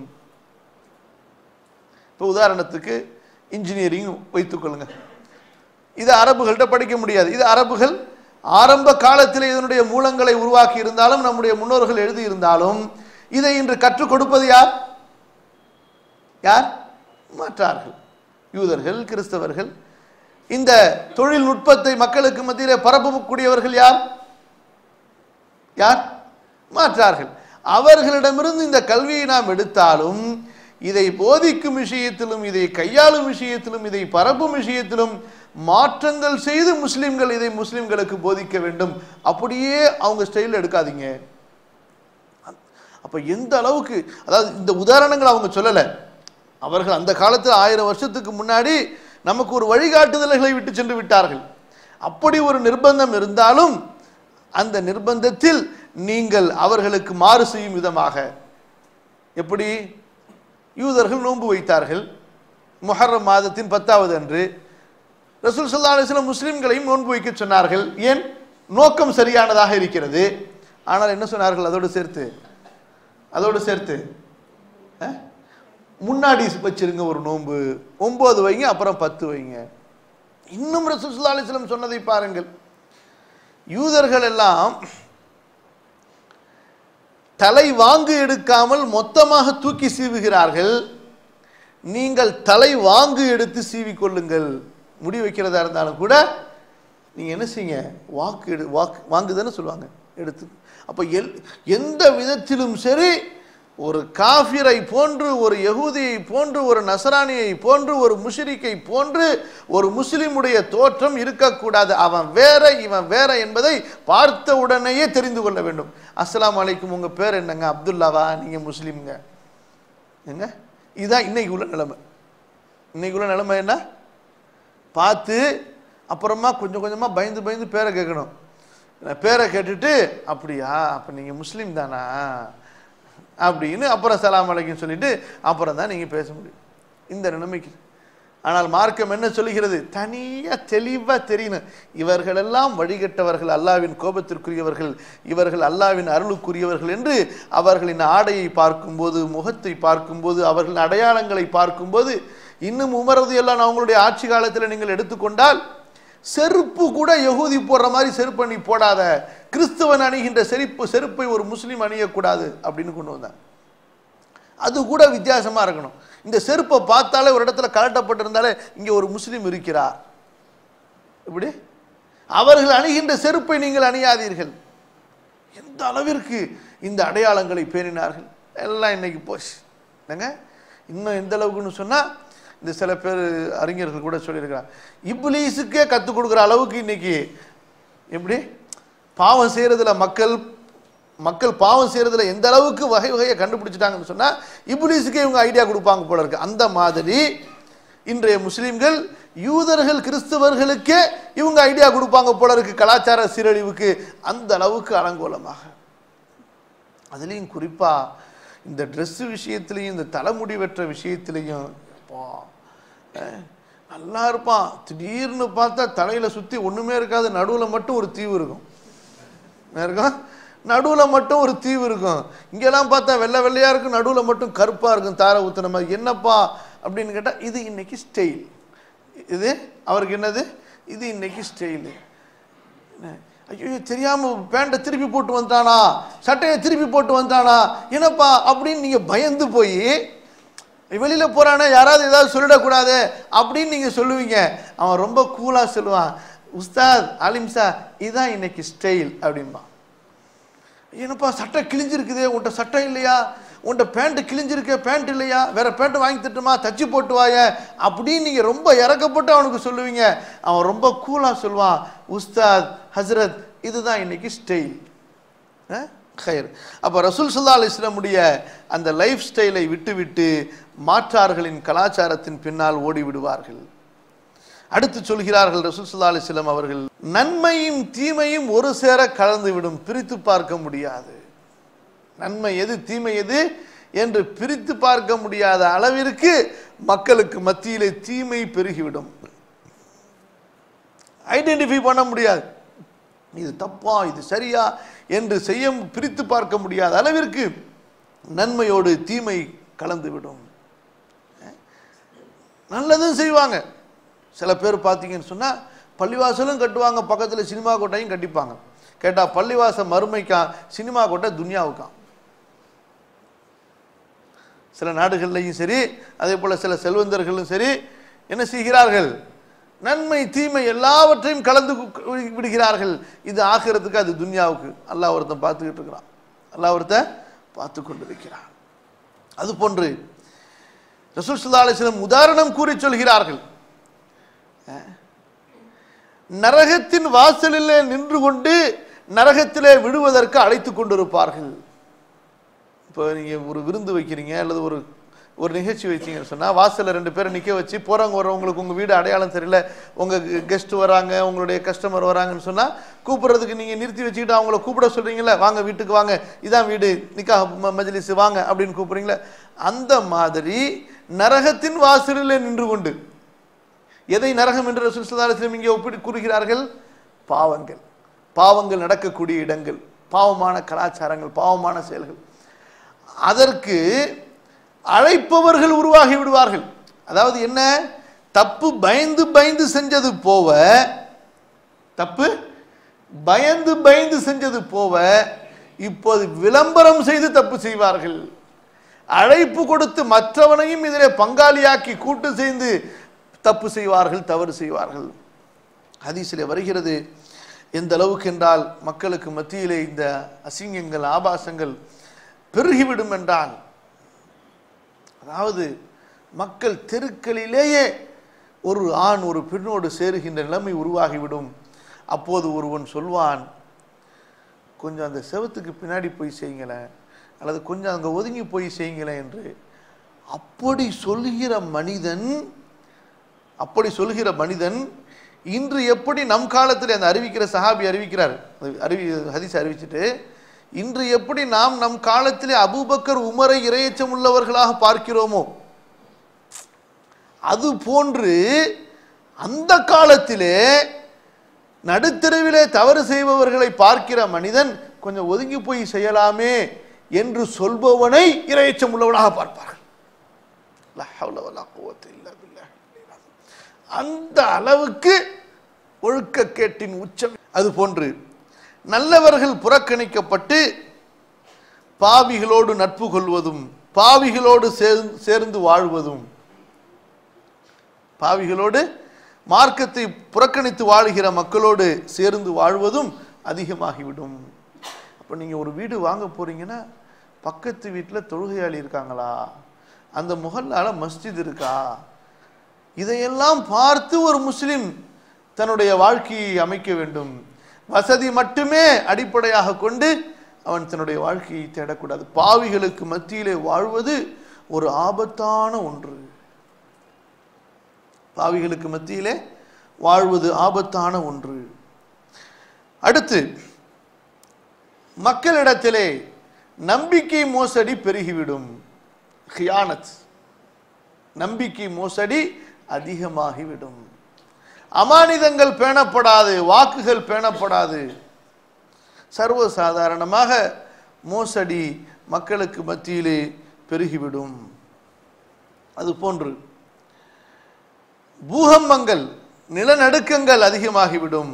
இப்போ உதாரணத்துக்கு இன்ஜினியரிங் வைத்துக்கொள்ளுங்க இது அரபுகள்கிட்ட படிக்க முடியாது இது அரபுகள் ஆரம்ப காலத்தில் இதனுடைய மூலங்களை உருவாக்கி இருந்தாலும் நம்முடைய முன்னோர்கள் எழுதியிருந்தாலும் இதை இன்று கற்றுக் கொடுப்பது யார் யார் மாற்றார்கள் யூதர்கள் கிறிஸ்தவர்கள் இந்த தொழில்நுட்பத்தை மக்களுக்கு மத்தியிலே பரப்பக்கூடியவர்கள் யார் யார் மாற்றார்கள் அவர்களிடமிருந்து இந்த கல்வியை நாம் எடுத்தாலும் இதை போதிக்கும் விஷயத்திலும் இதை கையாளும் விஷயத்திலும் இதை பரப்பும் விஷயத்திலும் மாற்றங்கள் செய்து முஸ்லிம்கள் இதை முஸ்லிம்களுக்கு போதிக்க வேண்டும் அப்படியே அவங்க ஸ்டைல் எடுக்காதீங்க அப்ப எந்த அளவுக்கு அதாவது இந்த உதாரணங்கள் அவங்க சொல்லலை அவர்கள் அந்த காலத்தில் ஆயிரம் வருஷத்துக்கு முன்னாடி நமக்கு ஒரு வழிகாட்டுதல்களை விட்டு சென்று விட்டார்கள் அப்படி ஒரு நிர்பந்தம் இருந்தாலும் அந்த நிர்பந்தத்தில் நீங்கள் அவர்களுக்கு மாறு செய்யும் விதமாக எப்படி யூதர்கள் நோன்பு வைத்தார்கள் முஹர்ரம் மாதத்தின் பத்தாவது அன்று ரசூல் சல்லா அலிஸ்லாம் முஸ்லிம்களையும் நோன்பு வைக்க சொன்னார்கள் ஏன் நோக்கம் சரியானதாக இருக்கிறது ஆனால் என்ன சொன்னார்கள் அதோடு சேர்த்து அதோடு சேர்த்து அஹ், முன்னாடி வச்சிருங்க ஒரு நோன்பு ஒன்பது வைங்க அப்புறம் பத்து வைங்க இன்னும் ரசூல் சல்லா அலிஸ்லாம் சொன்னதை பாருங்கள் யூதர்கள் எல்லாம் தலை வாங்கு எடுக்காமல் மொத்தமாக தூக்கி சீவுகிறார்கள் நீங்கள் தலை வாங்கு எடுத்து சீவிக்கொள்ளுங்கள் முடி வைக்கிறதா இருந்தாலும் கூட நீங்க என்ன செய்யுங்க வாக்கு எடு வாக்கு வாங்குதானே சொல்லுவாங்க எடுத்து அப்ப எல் எந்த விதத்திலும் சரி ஒரு காஃபிரை போன்று ஒரு யகூதியை போன்று ஒரு நசரானியை போன்று ஒரு முஷ்ரிக்கை போன்று ஒரு முஸ்லிமுடைய தோற்றம் இருக்கக்கூடாது அவன் வேற இவன் வேற என்பதை பார்த்த உடனேயே தெரிந்து கொள்ள வேண்டும் அஸ்ஸலாமு அலைக்கும் உங்க பேர் என்னங்க அப்துல்லாவா நீங்க முஸ்லீம்ங்க ஏங்க இதுதான் இன்னைக்கு உள்ள நிலைமை இன்னைக்கு உள்ள நிலைமை என்ன பார்த்து அப்புறமா கொஞ்சம் கொஞ்சமா பயந்து பயந்து பேரை கேட்கணும் பேரை கேட்டுட்டு அப்படியா அப்ப நீங்க முஸ்லீம் தானா அப்படின்னு அப்புறம் சலாம் அலைக்கும் சொல்லிட்டு அப்புறம் தான் நீங்க பேச முடியும் இந்த நிலைமைக்கு ஆனால் மார்க்கம் என்ன சொல்லுகிறது தனியா தெளிவா தெரியணும் இவர்களெல்லாம் வழிகட்டவர்கள் அல்லாவின் கோபத்திற்குரியவர்கள் இவர்கள் அல்லாவின் அருளுக்குரியவர்கள் என்று அவர்களின் ஆடையை பார்க்கும்போது முகத்தை பார்க்கும்போது அவர்களின் அடையாளங்களை பார்க்கும்போது இன்னும் உமரது எல்லாம் அவங்களுடைய ஆட்சி காலத்தில் நீங்கள் எடுத்துக்கொண்டால் செருப்பு கூட யகூதி போடுற மாதிரி செருப்பை நீ போடாத கிறிஸ்தவன் அணிகின்ற செருப்பு செருப்பை ஒரு முஸ்லீம் அணியக்கூடாது அப்படின்னு கொண்டு வந்தாங்க அது கூட வித்தியாசமா இருக்கணும் இந்த செருப்பை பார்த்தாலே ஒரு இடத்துல கலட்டப்பட்டிருந்தாலே இங்கே ஒரு முஸ்லீம் இருக்கிறார் இப்படி அவர்கள் அணிகின்ற செருப்பை நீங்கள் அணியாதீர்கள் எந்த அளவிற்கு இந்த அடையாளங்களை பேணினார்கள் எல்லாம் இன்னைக்கு போச்சு என்னங்க இன்னும் எந்த அளவுக்குன்னு சொன்னா இந்த சில பேர் அறிஞர்கள் கூட சொல்லியிருக்கிறாங்க இப்லீஸுக்கே கற்றுக் கொடுக்குற அளவுக்கு இன்னைக்கு எப்படி பாவம் செய்யறதுல மக்கள் மக்கள் பாவம் செய்யறதுல எந்த அளவுக்கு வகை வகையை கண்டுபிடிச்சிட்டாங்கன்னு சொன்னா இப்லீஸுக்கே இவங்க ஐடியா கொடுப்பாங்க போல இருக்கு அந்த மாதிரி இன்றைய முஸ்லிம்கள் யூதர்கள் கிறிஸ்தவர்களுக்கே இவங்க ஐடியா கொடுப்பாங்க போல இருக்கு கலாச்சார சீரழிவுக்கு அந்த அளவுக்கு அலங்கோலமாக அதுலேயும் குறிப்பா இந்த Dress விஷயத்திலையும் இந்த தலைமுடி வெட்டுற விஷயத்திலையும் அப்பா, அஹ், நல்லா இருப்பான் திடீர்னு பார்த்தா தலையில சுத்தி ஒண்ணுமே இருக்காது நடுவுல மட்டும் ஒரு தீவு இருக்கும் என்ன இருக்கும் நடுவுல மட்டும் ஒரு தீவு இருக்கும் இங்கெல்லாம் பார்த்தா வெள்ளை வெள்ளையா இருக்கும் நடுவுல மட்டும் கருப்பா இருக்கும் தாரை ஊத்துன மாதிரி என்னப்பா அப்படின்னு கேட்டா இது இன்னைக்கு ஸ்டைல் இது அவருக்கு என்னது இது இன்னைக்கு ஸ்டைலு ஐயோ தெரியாம பேண்ட்டை திருப்பி போட்டு வந்துட்டானா சட்டையை திருப்பி போட்டு வந்துட்டானா என்னப்பா அப்படின்னு நீங்க பயந்து போய் வெளியில போறானே யாராவது ஏதாவது சொல்லிடக்கூடாது அப்படின்னு நீங்க சொல்லுவீங்க அவன் ரொம்ப கூலா சொல்லுவான் உஸ்தாத் அலிம் சார் இதான் இன்னைக்கு ஸ்டைல் அப்படின்பா என்னப்பா சட்டை கிழிஞ்சிருக்குதே உன்கிட்ட சட்டை இல்லையா உன்கிட்ட பேண்ட் கிழிஞ்சிருக்கே பேண்ட் இல்லையா வேற பேண்ட் வாங்கி தட்டுமா தச்சு போட்டு வாய அப்படின்னு நீங்க ரொம்ப இறக்கப்பட்டு அவனுக்கு சொல்லுவீங்க அவன் ரொம்ப கூலா சொல்லுவான் உஸ்தாத் ஹஸ்ரத் இதுதான் இன்னைக்கு ஸ்டைல் கயிர் அப்போ ரசூல் சுல்லா அலிஸ்லமுடைய அந்த லைஃப் ஸ்டைலை விட்டுவிட்டு மாற்றார்களின் கலாச்சாரத்தின் பின்னால் ஓடி விடுவார்கள் அடுத்து சொல்கிறார்கள் ரசூல் சுல்லா அலிஸ்லம் அவர்கள் நன்மையும் தீமையும் ஒரு சேர கலந்து விடும் பிரித்து பார்க்க முடியாது நன்மை எது தீமை எது என்று பிரித்து பார்க்க முடியாத அளவிற்கு மக்களுக்கு மத்தியிலே தீமை பெருகிவிடும் ஐடென்டிஃபை பண்ண முடியாது இது தப்பா இது சரியா என்று செய்ய பிரித்து பார்க்க முடியாத அளவிற்கு நன்மையோடு தீமை கலந்துவிடும் நல்லதும் செய்வாங்க சில பேர் பார்த்தீங்கன்னு சொன்னா பள்ளிவாசலும் கட்டுவாங்க பக்கத்தில் சினிமா கோட்டையும் கட்டிப்பாங்க கேட்டா பள்ளிவாசல் மறுமைக்கான் சினிமா கோட்டை துன்யாவுக்கான் சில நாடுகள்லையும் சரி அதே போல சில செல்வந்தர்களும் சரி என்ன செய்கிறார்கள் நன்மை தீமை எல்லாவற்றையும் கலந்து கு- விடுகிறார்கள் இது ஆகிறதுக்கு அது துன்யாவுக்கு அல்லாஹ் ஒருத்தன் பார்த்துக்கிட்டு இருக்கிறான் அல்லாஹ் ஒருத்தன் பார்த்து கொண்டிருக்கிறான் அது போன்று ரசூல் ஸல்லல்லாஹு அலைஹி வஸல்லம் உதாரணம் கூறி சொல்கிறார்கள் நரகத்தின் வாசலிலே நின்று கொண்டு நரகத்திலே விடுவதற்கு அழைத்து கொண்டிருப்பார்கள் இப்போ நீங்கள் ஒரு விருந்து வைக்கிறீங்க அல்லது ஒரு ஒரு நிகழ்ச்சி வச்சீங்கன்னு சொன்னால் வாசலில் ரெண்டு பேரை நிற்க வச்சு போகிறவங்க வர்றவங்களுக்கு உங்கள் வீடு அடையாளம் தெரியல உங்கள் கெஸ்ட் வராங்க உங்களுடைய கஸ்டமர் வராங்கன்னு சொன்னால் கூப்பிட்றதுக்கு நீங்கள் நிறுத்தி வச்சுக்கிட்டு அவங்கள கூப்பிட சொல்கிறீங்களே வாங்க வீட்டுக்கு வாங்க இதான் வீடு நிக்கா ம- மஜ்லிஸ் வாங்க அப்படின்னு கூப்பிட்றீங்களே அந்த மாதிரி நரகத்தின் வாசலில் நின்று கொண்டு எதை நரகம் என்று ரசூல் ஸல்லல்லாஹு அலைஹி வஸல்லம் இங்கே ஒப்பிட்டு கூறுகிறார்கள் பாவங்கள் பாவங்கள் நடக்கக்கூடிய இடங்கள் பாவமான கலாச்சாரங்கள் பாவமான செயல்கள் அதற்கு அழைப்பவர்கள் உருவாகி விடுவார்கள் அதாவது என்ன தப்பு பயந்து பயந்து செஞ்சது போவ தப்பு பயந்து பயந்து செஞ்சது போவ இப்போது விளம்பரம் செய்து தப்பு செய்வார்கள் அழைப்பு கொடுத்து மற்றவனையும் இதிலே பங்காளியாக்கி கூட்டு செய்து தப்பு செய்வார்கள் தவறு செய்வார்கள் ஹதீஸிலே வருகிறது எந்த அளவுக்கு என்றால் மக்களுக்கு மத்தியிலே இந்த அசிங்கங்கள் ஆபாசங்கள் பெருகிவிடும் என்றால் அதாவது மக்கள் தெருக்களிலேயே ஒரு ஆண் ஒரு பெண்ணோடு சேருகின்ற நிலைமை உருவாகிவிடும் அப்போது ஒருவன் சொல்வான் கொஞ்சம் அந்த செவத்துக்கு பின்னாடி போய் செய்யுங்களேன் அல்லது கொஞ்சம் அங்கே ஒதுங்கி போய் செய்யுங்களேன் என்று அப்படி சொல்லுகிற மனிதன் அப்படி சொல்லுகிற மனிதன் இன்று எப்படி நம் காலத்தில் அந்த அறிவிக்கிற சஹாபி அறிவிக்கிறார் அது அறிவி ஹதீஸ் அறிவிச்சிட்டு இன்று எப்படி நாம் நம் காலத்திலே அபூபக்கர் உமரை இரையச்சம் உள்ளவர்களாக பார்க்கிறோமோ அது போன்று அந்த காலத்திலே நடுத்தெருவிலே தவறு செய்பவர்களை பார்க்கிற மனிதன் கொஞ்சம் ஒதுங்கி போய் செய்யலாமே என்று சொல்பவனை இரையச்சம் உள்ளவனாக பார்ப்பார்கள் லா ஹவ்ல வலா குவத்த இல்லா பில்லாஹ். அந்த அளவுக்கு ஒழுக்கக்கேட்டின் உச்சம் அது போன்று நல்லவர்கள் புறக்கணிக்கப்பட்டு பாவிகளோடு நட்பு கொள்வதும் பாவிகளோடு சேர்ந்து- சேர்ந்து வாழ்வதும் பாவிகளோடு மார்க்கத்தை புறக்கணித்து வாழுகிற மக்களோடு சேர்ந்து வாழ்வதும் அதிகமாகிவிடும் அப்போ நீங்கள் ஒரு வீடு வாங்க போறீங்கன்னா பக்கத்து வீட்டில் தொழுகையாளி இருக்காங்களா அந்த முகல்லால மஸ்ஜித் இருக்கா இதையெல்லாம் பார்த்து ஒரு முஸ்லிம் தன்னுடைய வாழ்க்கையை அமைக்க வேண்டும் வசதி மட்டுமே அடிப்படையாக கொண்டு அவன் தன்னுடைய வாழ்க்கையை தேடக்கூடாது பாவிகளுக்கு மத்தியிலே வாழ்வது ஒரு ஆபத்தான ஒன்று பாவிகளுக்கு மத்தியிலே வாழ்வது ஆபத்தான ஒன்று அடுத்து மக்களிடத்திலே நம்பிக்கை மோசடி பெருகிவிடும் ஹியானத் நம்பிக்கை மோசடி அதிகமாகிவிடும் அமானிதங்கள் பேணப்படாது வாக்குகள் பேணப்படாது சர்வசாதாரணமாக மோசடி மக்களுக்கு மத்தியிலே பெருகிவிடும் அது போன்று பூகம்பங்கள் நிலநடுக்கங்கள் அதிகமாகிவிடும்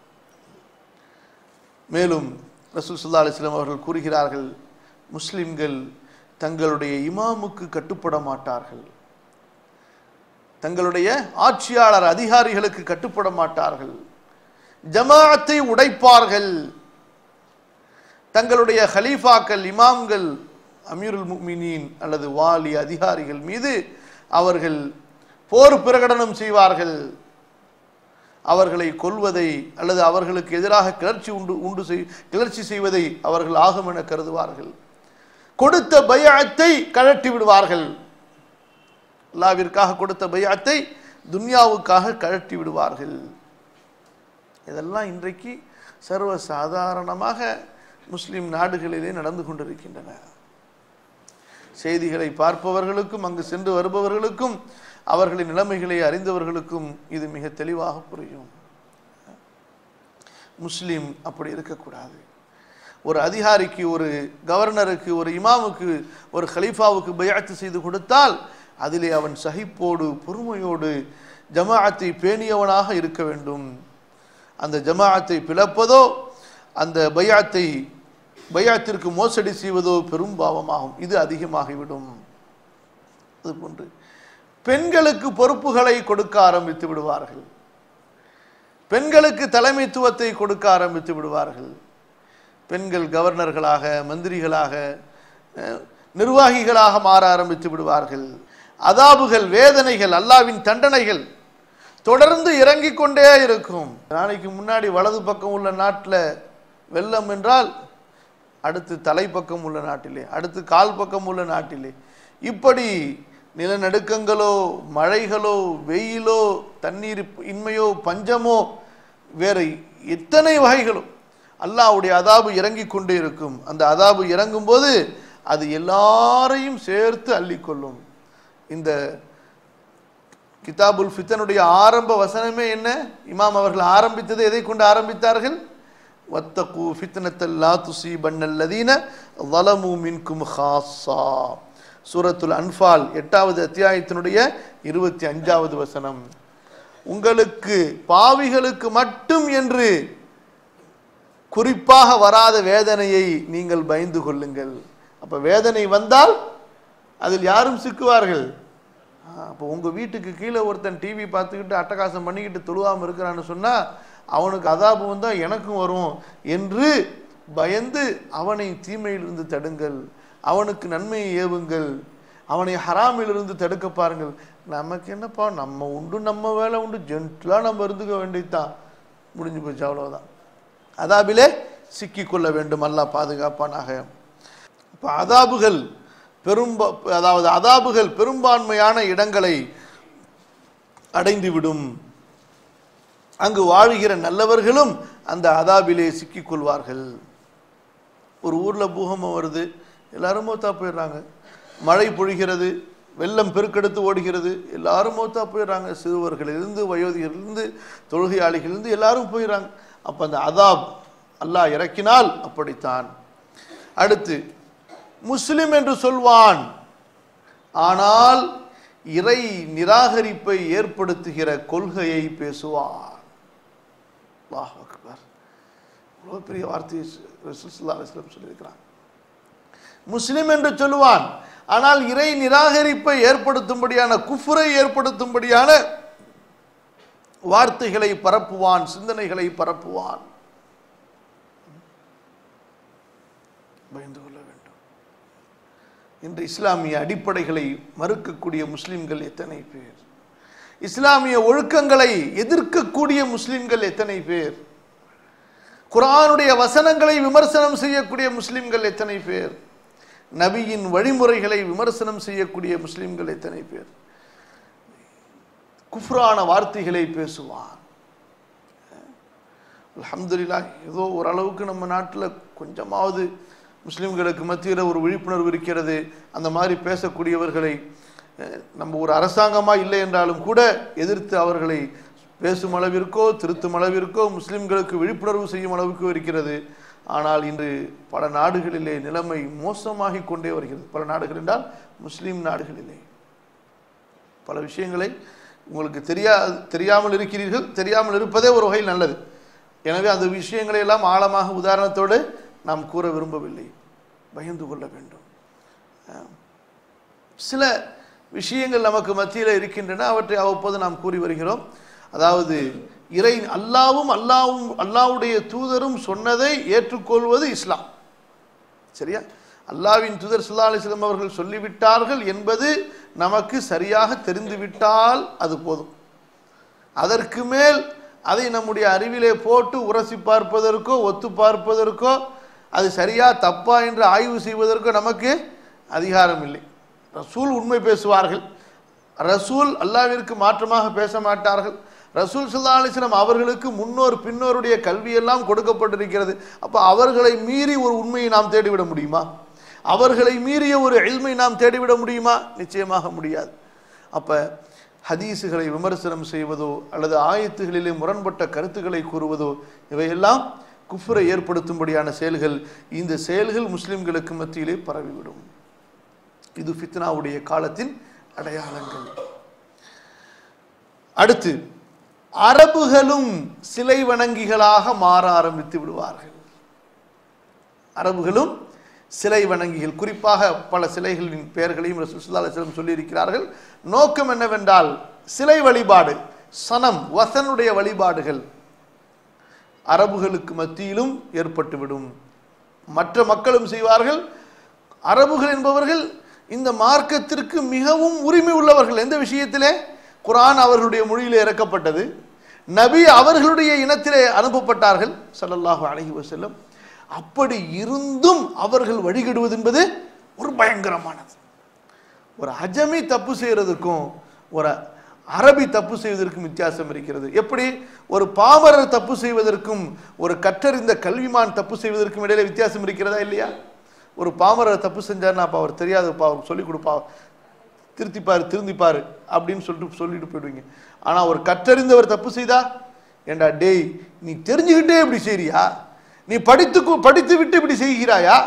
மேலும் ரசூல் சுல்லா அலிஸ்லாம் அவர்கள் கூறுகிறார்கள் முஸ்லிம்கள் தங்களுடைய இமாமுக்கு கட்டுப்பட மாட்டார்கள் தங்களுடைய ஆட்சியாளர் அதிகாரிகளுக்கு கட்டுப்பட மாட்டார்கள் ஜமாஅத்தை உடைப்பார்கள் தங்களுடைய ஹலீஃபாக்கள் இமாம்கள் அமீருல் முக்மினீன் அல்லது வாலி அதிகாரிகள் மீது அவர்கள் போர் பிரகடனம் செய்வார்கள் அவர்களை கொல்வதை அல்லது அவர்களுக்கு எதிராக கிளர்ச்சி உண்டு உண்டு செய் கிளர்ச்சி செய்வதை அவர்கள் ஆகும் என கருதுவார்கள் கொடுத்த பையத்தை கழட்டி விடுவார்கள் அல்லாவிற்காக கொடுத்த பையத்தை துன்யாவுக்காக கழட்டி விடுவார்கள் இதெல்லாம் இன்றைக்கு சர்வ சாதாரணமாக முஸ்லிம் நாடுகளிலே நடந்து கொண்டிருக்கின்றன செய்திகளை பார்ப்பவர்களுக்கும் அங்கு சென்று வருபவர்களுக்கும் அவர்களின் நிலைமைகளை அறிந்தவர்களுக்கும் இது மிக தெளிவாக புரியும் முஸ்லிம் அப்படி இருக்கக்கூடாது ஒரு அதிகாரிக்கு ஒரு கவர்னருக்கு ஒரு இமாமுக்கு ஒரு கலீஃபாவுக்கு பயாத்து செய்து கொடுத்தால் அதிலே அவன் சகிப்போடு பொறுமையோடு ஜமாஅத்தை பேணியவனாக இருக்க வேண்டும் அந்த ஜமாஅத்தை பிளப்பதோ அந்த பையாத்தை பையாத்திற்கு மோசடி செய்வதோ பெரும் பாவமாகும் இது அதிகமாகிவிடும் அது போன்று பெண்களுக்கு பொறுப்புகளை கொடுக்க ஆரம்பித்து விடுவார்கள் பெண்களுக்கு தலைமைத்துவத்தை கொடுக்க ஆரம்பித்து விடுவார்கள் பெண்கள் கவர்னர்களாக மந்திரிகளாக அஹ், நிர்வாகிகளாக மாற ஆரம்பித்து விடுவார்கள் அதாபுகள் வேதனைகள் அல்லாவின் தண்டனைகள் தொடர்ந்து இறங்கிக் கொண்டே இருக்கும் நாளைக்கு முன்னாடி வலது பக்கம் உள்ள நாட்டில் வெள்ளம் என்றால் அடுத்து தலைப்பக்கம் உள்ள நாட்டிலே அடுத்து கால் பக்கம் உள்ள நாட்டிலே இப்படி நிலநடுக்கங்களோ மழைகளோ வெயிலோ தண்ணீர் இன்மையோ பஞ்சமோ வேற எத்தனை வகைகளோ அல்லாஹ்வுடைய அதாபு இறங்கி கொண்டே இருக்கும் அந்த அதாபு இறங்கும் போது அது எல்லாரையும் சேர்த்து அள்ளிக்கொள்ளும் இந்த கிதாபுல் ஃபித்தனுடைய ஆரம்ப வசனமே என்ன இமாம் அவர்கள் ஆரம்பித்தது எதை கொண்டு ஆரம்பித்தார்கள் வத்தகு ஃபித்னத்தல் லா துசீபன்னல்லதீன வலமு மின்கும் ஹாஸா சூரத்துல் அன்ஃபால் எட்டாவது அத்தியாயத்தினுடைய இருபத்தி அஞ்சாவது வசனம் உங்களுக்கு பாவிகளுக்கு மட்டும் என்று குறிப்பாக வராத வேதனையை நீங்கள் பயந்து கொள்ளுங்கள் அப்ப வேதனை வந்தால் அதில் யாரும் சிக்குவார்கள் ஆ, அப்போ உங்க வீட்டுக்கு கீழே ஒருத்தன் டிவி பார்த்துக்கிட்டு அட்டகாசம் பண்ணிக்கிட்டு தொழுவாம இருக்கிறான்னு சொன்னா அவனுக்கு அதாபு வந்தா எனக்கும் வரும் என்று பயந்து அவனை தீமையிலிருந்து தடுங்கள் அவனுக்கு நன்மையை ஏவுங்கள் அவனை ஹராமிலிருந்து தடுக்க பாருங்கள் நமக்கு என்னப்பா நம்ம உண்டு நம்ம வேலை உண்டு ஜென்டலாக நம்ம இருந்துக்க வேண்டியதுதான் முடிஞ்சு போச்சு அவ்வளவுதான் அதாபிலே சிக்கிக்கொள்ள வேண்டும் அல்லாஹ் பாதுகாப்பானாக இப்போ அதாபுகள் பெரும்ப அதாவது அதாபுகள் பெரும்பான்மையான இடங்களை அடைந்துவிடும் அங்கு வாழுகிற நல்லவர்களும் அந்த அதாபிலே சிக்கிக்கொள்வார்கள் ஒரு ஊர்ல பூகம்பம் வருது எல்லாரும் மூத்தா போயிடுறாங்க மழை பொழிகிறது வெள்ளம் பெருக்கெடுத்து ஓடுகிறது எல்லாரும் மௌத்தா போயிடுறாங்க சிறுவர்களிலிருந்து வயோதிகரிலிருந்து தொழுகையாளிகளிலிருந்து எல்லாரும் போயிடுறாங்க அப்போ அந்த அதாப் அல்லாஹ் இறக்கினால் அப்படித்தான் அடுத்து முஸ்லிம் என்று சொல்வான் ஆனால் இறை நிராகரிப்பை ஏற்படுத்துகிற கொள்கையை பேசுவான் அல்லாஹ் அக்பர் இவ்வளோ பெரிய வார்த்தையை ரசூல் ஸல்லல்லாஹு அலைஹி வஸல்லம் சொல்லியிருக்கிறான் முஸ்லிம் என்று சொல்லுவான் ஆனால் இறை நிராகரிப்பை ஏற்படுத்தும்படியான குஃபுரை ஏற்படுத்தும்படியான வார்த்தைகளை பரப்புவான் சிந்தனைகளை பரப்புவான் பயந்து கொள்ள வேண்டும் இன்று இஸ்லாமிய அடிப்படைகளை மறுக்கக்கூடிய முஸ்லிம்கள் எத்தனை பேர் இஸ்லாமிய ஒழுக்கங்களை எதிர்க்கக்கூடிய முஸ்லிம்கள் எத்தனை பேர் குர்ஆனுடைய வசனங்களை விமர்சனம் செய்யக்கூடிய முஸ்லிம்கள் எத்தனை பேர் நபியின் வழிமுறைகளை விமர்சனம் செய்யக்கூடிய முஸ்லிம்கள் எத்தனை பேர் குஃப்ரான வார்த்தைகளை பேசுவான் அல்ஹம்துலில்லாஹ் ஏதோ ஓரளவுக்கு நம்ம நாட்டில் கொஞ்சமாவது முஸ்லிம்களுக்கு மத்தியில் ஒரு விழிப்புணர்வு இருக்கிறது அந்த மாதிரி பேசக்கூடியவர்களை அஹ், நம்ம ஒரு அரசாங்கமாக இல்லை என்றாலும் கூட எதிர்த்து அவர்களை பேசும் அளவிற்கோ திருத்தும் அளவிற்கோ முஸ்லிம்களுக்கு விழிப்புணர்வு செய்யும் அளவுக்கு இருக்கிறது ஆனால் இன்று பல நாடுகளிலே நிலைமை மோசமாகி கொண்டே வருகிறது பல நாடுகள் என்றால் முஸ்லிம் நாடுகளிலே பல விஷயங்களை உங்களுக்கு தெரியா தெரியாமல் இருக்கிறீர்கள் தெரியாமல் இருப்பதே ஒரு வகையில் நல்லது எனவே அந்த விஷயங்களை எல்லாம் ஆழமாக உதாரணத்தோடு நாம் கூற விரும்பவில்லை பயந்து கொள்ள வேண்டும் ஆம். சில விஷயங்கள் நமக்கு மத்தியில் இருக்கின்றன அவற்றை அவ்வப்போது நாம் கூறி வருகிறோம் அதாவது இறை அல்லாவும் அல்லாவும் அல்லாவுடைய தூதரும் சொன்னதை ஏற்றுக்கொள்வது இஸ்லாம் சரியா அல்லாவின் தூதர் ஸல்லல்லாஹு அலைஹி வஸல்லம் அவர்கள் சொல்லிவிட்டார்கள் என்பது நமக்கு சரியாக தெரிந்துவிட்டால் அது போதும் அதற்கு மேல் அதை நம்முடைய அறிவிலே போட்டு உரசி பார்ப்பதற்கோ ஒத்து பார்ப்பதற்கோ அது சரியா தப்பா என்று ஆய்வு செய்வதற்கோ நமக்கு அதிகாரம் இல்லை ரசூல் உண்மை பேசுவார்கள் ரசூல் அல்லாவிற்கு மாற்றமாக பேச மாட்டார்கள் ரசூல் ஸல்லல்லாஹு அலைஹி வஸல்லம் அவர்களுக்கு முன்னோர் பின்னோருடைய கல்வியெல்லாம் கொடுக்கப்பட்டிருக்கிறது அப்போ அவர்களை மீறி ஒரு உண்மையை நாம் தேடிவிட முடியுமா அவர்களை மீறிய ஒரு எல்மை நாம் தேடிவிட முடியுமா நிச்சயமாக முடியாது அப்போ ஹதீஸுகளை விமர்சனம் செய்வதோ அல்லது ஆயத்துகளிலே முரண்பட்ட கருத்துக்களை கூறுவதோ இவையெல்லாம் குஃப்ரை ஏற்படுத்தும்படியான செயல்கள் இந்த செயல்கள் முஸ்லிம்களுக்கு மத்தியிலே பரவிவிடும் இது ஃபித்னாவுடைய காலத்தின் அடையாளங்கள் அடுத்து அரபுகளும் சிலை வணங்கிகளாக மாற ஆரம்பித்து விடுவார்கள் அரபுகளும் சிலை வணங்கிகள் குறிப்பாக பல சிலைகளின் பெயர்களையும் ரசூல் ஸல்லல்லாஹு அலைஹி வஸல்லம் சொல்லியிருக்கிறார்கள் நோக்கம் என்னவென்றால் சிலை வழிபாடு சனம் வசனுடைய வழிபாடுகள் அரபுகளுக்கு மத்தியிலும் ஏற்பட்டுவிடும் மற்ற மக்களும் செய்வார்கள் அரபுகள் என்பவர்கள் இந்த மார்க்கத்திற்கு மிகவும் உரிமை உள்ளவர்கள் எந்த விஷயத்திலே குர்ஆன் அவர்களுடைய மொழியிலே இறக்கப்பட்டது நபி அவர்களுடைய இனத்திலே அனுப்பப்பட்டார்கள் ஸல்லல்லாஹு அலைஹி வஸல்லம் அப்படி இருந்தும் அவர்கள் வழிகெடுவது என்பது ஒரு பயங்கரமானது ஒரு அஜமி தப்பு செய்யறதுக்கும் ஒரு அரபி தப்பு செய்வதற்கும் வித்தியாசம் இருக்கிறது எப்படி ஒரு பாமரர் தப்பு செய்வதற்கும் ஒரு கற்றறிந்த கல்விமான் தப்பு செய்வதற்கும் இடையில வித்தியாசம் இருக்கிறதா இல்லையா ஒரு பாமரர் தப்பு செஞ்சாருன்னா அப்போ அவர் தெரியாதுப்பா அவர் சொல்லிக் கொடுப்பா திருத்திப்பாரு திருந்திப்பாரு அப்படின்னு சொல்லிட்டு சொல்லிட்டு போயிடுவீங்க ஆனா ஒரு கற்றறிந்தவர் தப்பு செய்தா ஏண்டா டேய் நீ தெரிஞ்சுக்கிட்டே இப்படி செய்றியா நீ படித்து படித்து விட்டு இப்படி செய்கிறாயா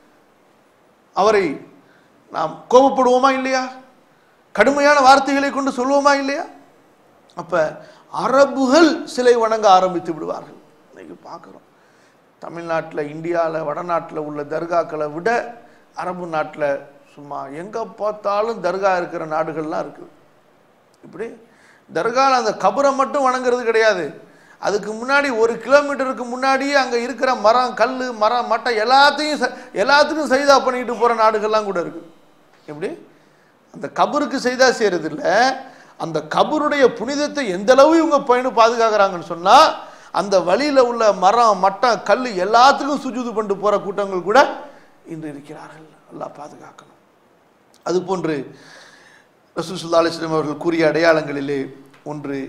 அவரை நாம் கோபப்படுவோமா இல்லையா கடுமையான வார்த்தைகளை கொண்டு சொல்லுவோமா இல்லையா அப்ப அரபுகள் சிலை வணங்க ஆரம்பித்து விடுவார்கள் இன்னைக்கு பார்க்குறோம் தமிழ்நாட்டில் இந்தியாவில் வடநாட்டில் உள்ள தர்காக்களை விட அரபு நாட்டில் சும்மா எங்கே பார்த்தாலும் தர்கா இருக்கிற நாடுகள்லாம் இருக்குது இப்படி தர்காவில் அந்த கபரை மட்டும் வணங்குறது கிடையாது அதுக்கு முன்னாடி ஒரு கிலோமீட்டருக்கு முன்னாடியே அங்கே இருக்கிற மரம் கல் மரம் மட்டை எல்லாத்தையும் ச- எல்லாத்துக்கும் சைதா பண்ணிட்டு போகிற நாடுகள்லாம் கூட இருக்குது எப்படி அந்த கபருக்கு செய்தா செய்கிறது இல்ல அந்த கபருடைய புனிதத்தை எந்த அளவு இவங்க பயணு பாதுகாக்கிறாங்கன்னு சொன்னா அந்த வழியில உள்ள மரம் மட்டம் கல் எல்லாத்துக்கும் சுஜூது பண்ணிட்டு போற கூட்டங்கள் கூட இன்று இருக்கிறார்கள் அல்லாஹ் பாதுகாக்கணும் அதுபோன்று ரசூல் ஸல்லல்லாஹு அலைஹி வஸல்லம் அவர்கள் கூறிய அடையாளங்களிலே ஒன்று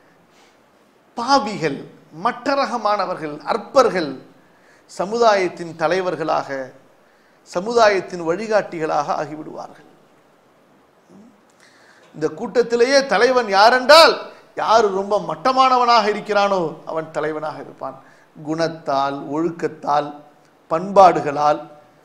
பாவிகள் மட்டரகமானவர்கள் அற்பர்கள் சமுதாயத்தின் தலைவர்களாக சமுதாயத்தின் வழிகாட்டிகளாக ஆகிவிடுவார்கள் இந்த கூட்டத்திலேயே தலைவன் யாரென்றால் யார் ரொம்ப மட்டமானவனாக இருக்கிறானோ அவன் தலைவனாக இருப்பான் குணத்தால் ஒழுக்கத்தால் பண்பாடுகளால்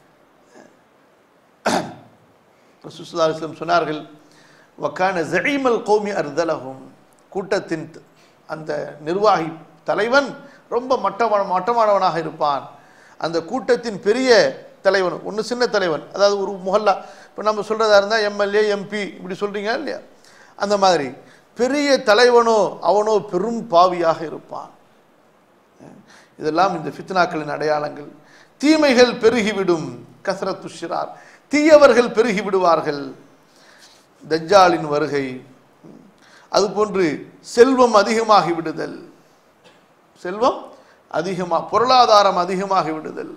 ரசூலுல்லாஹி சொன்னார்கள் வக்கான ஜஈமல் கௌமி அர்தலஹும் கூட்டத்தின் த- அந்த நிர்வாகி தலைவன் ரொம்ப மட்டமான மட்டமானவனாக இருப்பான் அந்த கூட்டத்தின் பெரிய தலைவன் ஒன்று சின்ன தலைவன் அதாவது ஒரு முஹல்லா இப்போ நம்ம சொல்கிறதா இருந்தால் எம்எல்ஏ எம்பி இப்படி சொல்கிறீங்க இல்லையா அந்த மாதிரி பெரிய தலைவனோ அவனோ பெரும் பாவியாக இருப்பான் இதெல்லாம் இந்த ஃபித்னாக்களின் அடையாளங்கள் தீமைகள் பெருகிவிடும் கசரத்து ஷிரார் தீயவர்கள் பெருகி விடுவார்கள் தஜ்ஜாலின் வருகை அதுபோன்று செல்வம் அதிகமாகி விடுதல் செல்வம் அதிகமா பொருளாதாரம் அதிகமாகி விடுதல்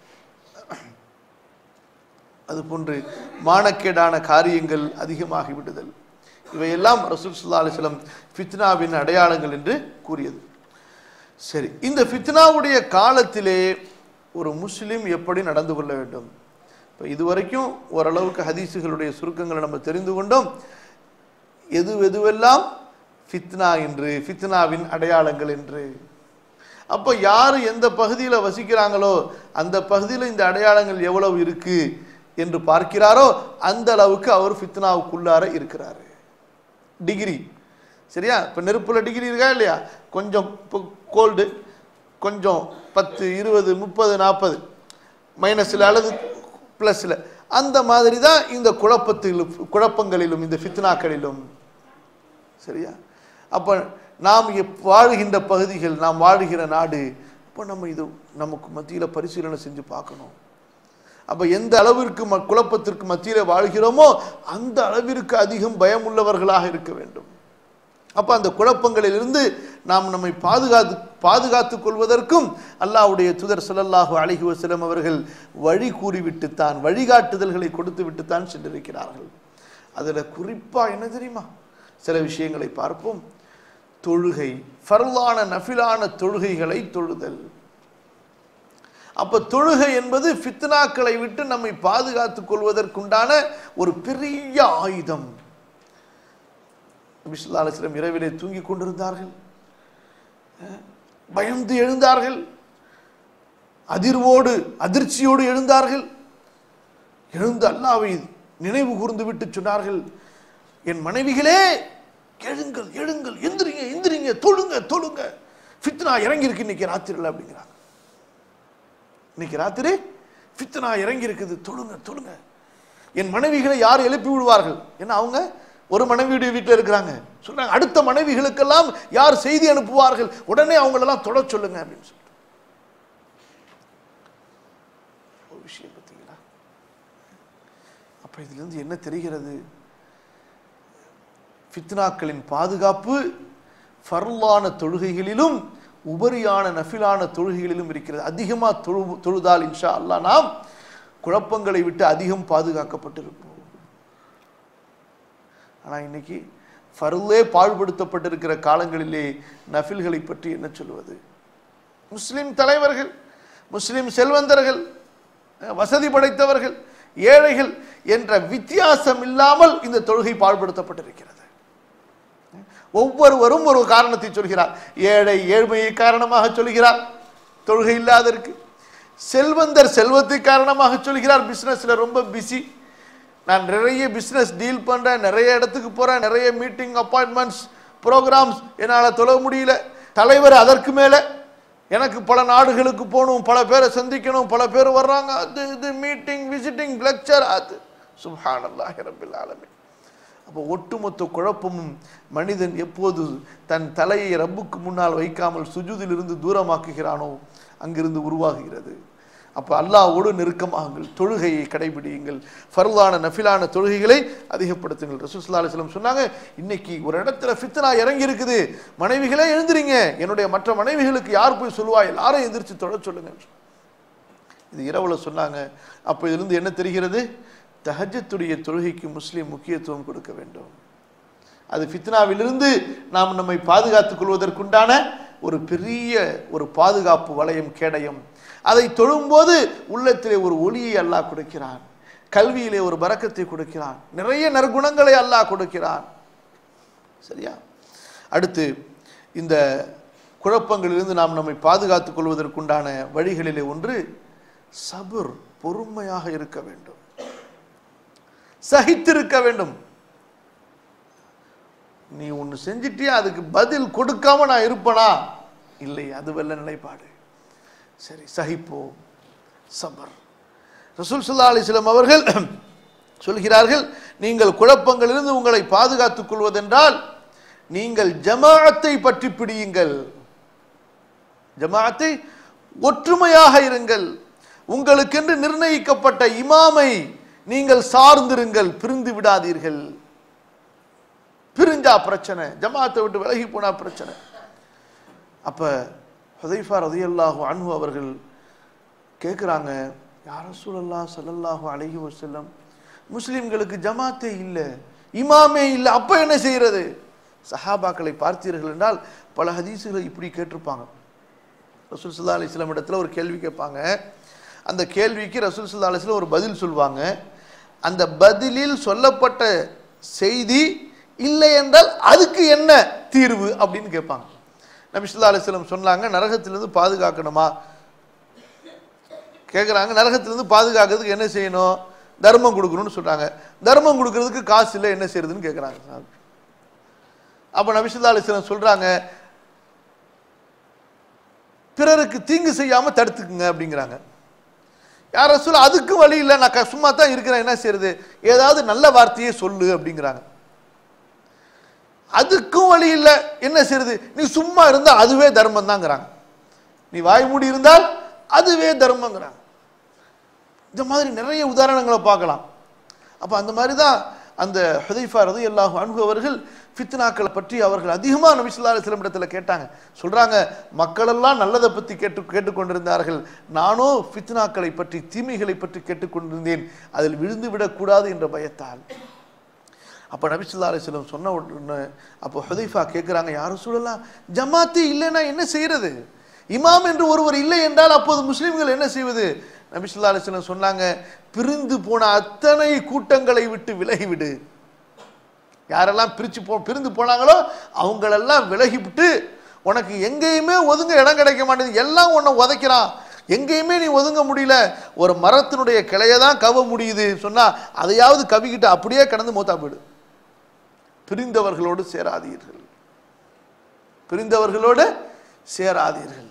அதுபோன்று மானக்கேடான காரியங்கள் அதிகமாகி விடுதல் இவையெல்லாம் ரசூல் ஸல்லல்லாஹு அலைஹி வஸல்லம் ஃபித்னாவின் அடையாளங்கள் என்று கூறியது சரி இந்த ஃபித்னாவுடைய காலத்திலே ஒரு முஸ்லிம் எப்படி நடந்து கொள்ள வேண்டும் இப்போ இதுவரைக்கும் ஓரளவுக்கு ஹதீஸுகளுடைய சுருக்கங்களை நம்ம தெரிந்து கொண்டோம் எது எதுவெல்லாம் ஃபித்னா என்று ஃபித்னாவின் அடையாளங்கள் என்று அப்போ யார் எந்த பகுதியில் வசிக்கிறாங்களோ அந்த பகுதியில் இந்த அடையாளங்கள் எவ்வளவு இருக்கு என்று பார்க்கிறாரோ அந்த அளவுக்கு அவர் ஃபித்னாவுக்குள்ளார இருக்கிறாரு டிகிரி சரியா இப்போ நெருப்புல டிகிரி இருக்கா இல்லையா கொஞ்சம் இப்போ கோல்டு கொஞ்சம் பத்து இருபது முப்பது நாற்பது மைனஸில் அல்லது ப்ளஸில் அந்த மாதிரி தான் இந்த குழப்பத்திலும் குழப்பங்களிலும் இந்த ஃபித்னாக்களிலும் சரியா அப்போ நாம் எப் வாழுகின்ற பகுதிகள் நாம் வாழுகிற நாடு இப்போ நம்ம இது நமக்கு மத்தியில் பரிசீலனை செஞ்சு பார்க்கணும் அப்போ எந்த அளவிற்கு ம குழப்பத்திற்கு மத்தியில் வாழ்கிறோமோ அந்த அளவிற்கு அதிகம் பயமுள்ளவர்களாக இருக்க வேண்டும் அப்போ அந்த குழப்பங்களிலிருந்து நாம் நம்மை பாதுகாத்து பாதுகாத்துக் கொள்வதற்கும் அல்லாஹ்வுடைய தூதர் ஸல்லல்லாஹு அலைஹி வஸல்லம் அவர்கள் வழி கூறிவிட்டுத்தான் வழிகாட்டுதல்களை கொடுத்து விட்டுத்தான் சென்றிருக்கிறார்கள் அதில் குறிப்பாக என்ன தெரியுமா சில விஷயங்களை பார்ப்போம் தொழுகை ஃபர்லான நஃபிலான தொழுகைகளை தொழுதல் அப்ப தொழுகை என்பது ஃபித்னாக்களை விட்டு நம்மை பாதுகாத்துக் கொள்வதற்குண்டான ஒரு பெரிய ஆயுதம் விஸ்லாலிஸ்லம் இரவிலே தூங்கிக் கொண்டிருந்தார்கள் அஹ், பயந்து எழுந்தார்கள் அதிர்வோடு அதிர்ச்சியோடு எழுந்தார்கள் எழுந்து அல்லாவை நினைவு கூர்ந்து விட்டு சொன்னார்கள் என் மனைவிகளே எழுங்கள் எழுங்கள் எந்திரிங்க எந்திரிங்க தொழுங்க தொழுங்க ஃபித்னா இறங்கி இருக்கு இன்னைக்கு ராத்திரியில் அப்படிங்கிறாங்க இன்னைக்கு ராத்திரி ஃபித்னா இறங்கி இருக்குது தொழுங்க தொழுங்க என் மனைவிகளை யார் எழுப்பி விடுவார்கள் ஏன்னா அவங்க ஒரு மனைவியுடைய வீட்டில் இருக்கிறாங்க சொல்றாங்க அடுத்த மனைவிகளுக்கெல்லாம் யார் செய்தி அனுப்புவார்கள் உடனே அவங்களெல்லாம் தொட சொல்லுங்க அப்படின்னு சொல்லிட்டு ஒரு விஷயம் பார்த்தீங்களா அப்ப இதுல இருந்து என்ன தெரிகிறது ஃபித்னாக்களின் பாதுகாப்பு ஃபர்லான தொழுகைகளிலும் உபரியான நஃபிலான தொழுகைகளிலும் இருக்கிறது அதிகமாக தொழு தொழுதால் இன்ஷா அல்லாஹ் நாம் குழப்பங்களை விட்டு அதிகம் பாதுகாக்கப்பட்டிருப்போம் ஆனால் இன்னைக்கு ஃபர்லே பாழ்படுத்தப்பட்டிருக்கிற காலங்களிலே நஃபில்களை பற்றி என்ன சொல்வது முஸ்லிம் தலைவர்கள் முஸ்லிம் செல்வந்தர்கள் அஹ், வசதி படைத்தவர்கள் ஏழைகள் என்ற வித்தியாசம் இல்லாமல் இந்த தொழுகை பாழ்படுத்தப்பட்டிருக்கிறது ஒவ்வொருவரும் ஒரு காரணத்தை சொல்கிறார் ஏழை ஏழ்மையை காரணமாக சொல்கிறார் தொழுகை இல்லாதற்கு செல்வந்தர் செல்வத்தை காரணமாக சொல்கிறார் பிசினஸ்ல ரொம்ப பிஸி நான் நிறைய பிசினஸ் டீல் பண்றேன் நிறைய இடத்துக்கு போறேன் நிறைய மீட்டிங் அப்பாயின்மெண்ட்ஸ் ப்ரோக்ராம்ஸ் என்னால் தொழ முடியல தலைவர் அதற்கு மேலே எனக்கு பல நாடுகளுக்கு போகணும் பல பேரை சந்திக்கணும் பல பேர் வர்றாங்க அது இது மீட்டிங் விசிட்டிங் லெக்சர் அது சுப்ஹானல்லாஹி ரப்பில் ஆலமீன் அப்போ ஒட்டுமொத்த குழப்பமும் மனிதன் எப்போது தன் தலையை ரப்புக்கு முன்னால் வைக்காமல் சுஜூதிலிருந்து தூரமாக்குகிறானோ அங்கிருந்து உருவாகுகிறது அப்போ அல்லாஹ்வோடு நெருக்கமாகுங்கள் தொழுகையை கடைபிடியுங்கள் ஃபர்லான நஃபிலான தொழுகைகளை அதிகப்படுத்துங்கள் ரசூலுல்லாஹி அலைஹி வஸல்லம் சொன்னாங்க இன்னைக்கு ஒரு இடத்துல ஃபித்னா இறங்கி இருக்குது மனைவிகளே எழுந்திரிங்க என்னுடைய மற்ற மனைவிகளுக்கு யார் போய் சொல்லுவா எல்லாரும் எந்திரிச்சு தொழ சொல்லுங்க இது இரவுல சொன்னாங்க அப்போ இதிலிருந்து என்ன தெரிகிறது தஹஜத்துடைய தொழுகைக்கு முஸ்லீம் முக்கியத்துவம் கொடுக்க வேண்டும் அது ஃபித்னாவிலிருந்து நாம் நம்மை பாதுகாத்துக் கொள்வதற்குண்டான ஒரு பெரிய ஒரு பாதுகாப்பு வளையம் கேடயம் அதை தொழும்போது உள்ளத்திலே ஒரு ஒளியை அல்லாஹ் கொடுக்கிறான் கல்வியிலே ஒரு பரக்கத்தை கொடுக்கிறான் நிறைய நற்குணங்களை அல்லாஹ் கொடுக்கிறான் சரியா அடுத்து இந்த குழப்பங்களிலிருந்து நாம் நம்மை பாதுகாத்துக் கொள்வதற்குண்டான வழிகளிலே ஒன்று சபுர் பொறுமையாக இருக்க வேண்டும் சகித்திருக்க வேண்டும் நீ ஒன்று செஞ்சிட்டியா அதுக்கு பதில் கொடுக்காம நான் இருப்பனா இல்லை அது வெல்ல நிலைப்பாடு சரி சகிப்போம் சபர் ரசூல் ஸல்லல்லாஹு அலைஹி வஸல்லம் அவர்கள் சொல்கிறார்கள் நீங்கள் குழப்பங்களிலிருந்து உங்களை பாதுகாத்துக் கொள்வதென்றால் நீங்கள் ஜமாஅத்தை பற்றி பிடியுங்கள் ஜமாஅத்தை ஒற்றுமையாக இருங்கள் உங்களுக்கென்று நிர்ணயிக்கப்பட்ட இமாமை நீங்கள் சார்ந்திருங்கள் பிரிந்து விடாதீர்கள் பிரிஞ்சா பிரச்சனை ஜமாத்தை விட்டு விலகி போனா பிரச்சனை அப்ப ஹுதைஃபா ரதியல்லாஹு அன்ஹு அவர்கள் கேட்குறாங்க யார் ரசூலல்லா ஸல்லல்லாஹு அலைஹி வஸல்லம் முஸ்லிம்களுக்கு ஜமாத்தே இல்லை இமாமே இல்லை அப்ப என்ன செய்யறது சஹாபாக்களை பார்த்தீர்கள் என்றால் பல ஹதீஸுகளை இப்படி கேட்டிருப்பாங்க ரசூல் சல்லா அலிஸ்லாம் இடத்துல ஒரு கேள்வி கேட்பாங்க அந்த கேள்விக்கு ரசூல் சல்லா அலிஸ்லாம் ஒரு பதில் சொல்லுவாங்க அந்த பதிலில் சொல்லப்பட்ட செய்தி இல்லை என்றால் அதுக்கு என்ன தீர்வு அப்படின்னு கேட்பாங்க நபி ஸல்லல்லாஹு அலைஹி வஸல்லம் சொன்னாங்க நரகத்திலிருந்து பாதுகாக்கணுமா கேட்குறாங்க நரகத்திலிருந்து பாதுகாக்கிறதுக்கு என்ன செய்யணும் தர்மம் கொடுக்கணும்னு சொல்றாங்க தர்மம் கொடுக்கறதுக்கு காசு இல்லை என்ன செய்யறதுன்னு கேட்குறாங்க அப்போ நபி ஸல்லல்லாஹு அலைஹி வஸல்லம் சொல்றாங்க பிறருக்கு தீங்கு செய்யாம தடுத்துக்குங்க அப்படிங்கிறாங்க யார சொல்ல அதுக்கு வழி இல்லை நான் க- சும்மா தான் இருக்கிறேன் என்ன செய்யறது ஏதாவது நல்ல வார்த்தையே சொல்லு அப்படிங்கிறாங்க அதுக்கும் வழி இல்லை என்ன செய்யறது நீ சும்மா இருந்தா அதுவே தர்மம் தாங்கிறாங்க நீ வாய் மூடி இருந்தால் அதுவே தர்மங்கிறாங்க இந்த மாதிரி நிறைய உதாரணங்களை பார்க்கலாம் அப்ப அந்த மாதிரி தான் அந்த ஹுதைஃபா ரதி அல்லாஹு அன்ஹு அவர்கள் ஃபித்னாக்களை பற்றி அவர்கள் அதிகமாக நபி ஸல்லல்லாஹு அலைஹி வஸல்லம் இடத்துல கேட்டாங்க சொல்றாங்க மக்களெல்லாம் நல்லதை பற்றி கேட்டு கேட்டுக்கொண்டிருந்தார்கள் நானோ ஃபித்னாக்களை பற்றி தீமைகளை பற்றி கேட்டுக்கொண்டிருந்தேன் அதில் விழுந்து விடக்கூடாது என்ற பயத்தால் அப்போ நபி ஸல்லல்லாஹு அலைஹி வஸல்லம் சொன்ன உடனே அப்போ ஹுதைஃபா கேட்குறாங்க யாரும் சொல்லலாம் ஜமாத்து இல்லைன்னா என்ன செய்யறது இமாம் என்று ஒருவர் இல்லை என்றால் அப்போது முஸ்லிம்கள் என்ன செய்வது நபி ஸல்லல்லாஹு அலைஹி வஸல்லம் சொன்னாங்க பிரிந்து போன அத்தனை கூட்டங்களை விட்டு விலகிவிடு யாரெல்லாம் பிரிச்சு போ பிரிந்து போனாங்களோ அவங்களெல்லாம் விலகிவிட்டு உனக்கு எங்கேயுமே ஒதுங்க இடம் கிடைக்க மாட்டேங்குது எல்லாம் உன்னை உதைக்கிறான் எங்கேயுமே நீ ஒதுங்க முடியல ஒரு மரத்தினுடைய கிளையை தான் கவ முடியுது சொன்னா அதையாவது கவிக்கிட்டு அப்படியே கடந்து மூத்தா போயிடு பிரிந்தவர்களோடு சேராதீர்கள் பிரிந்தவர்களோடு சேராதீர்கள்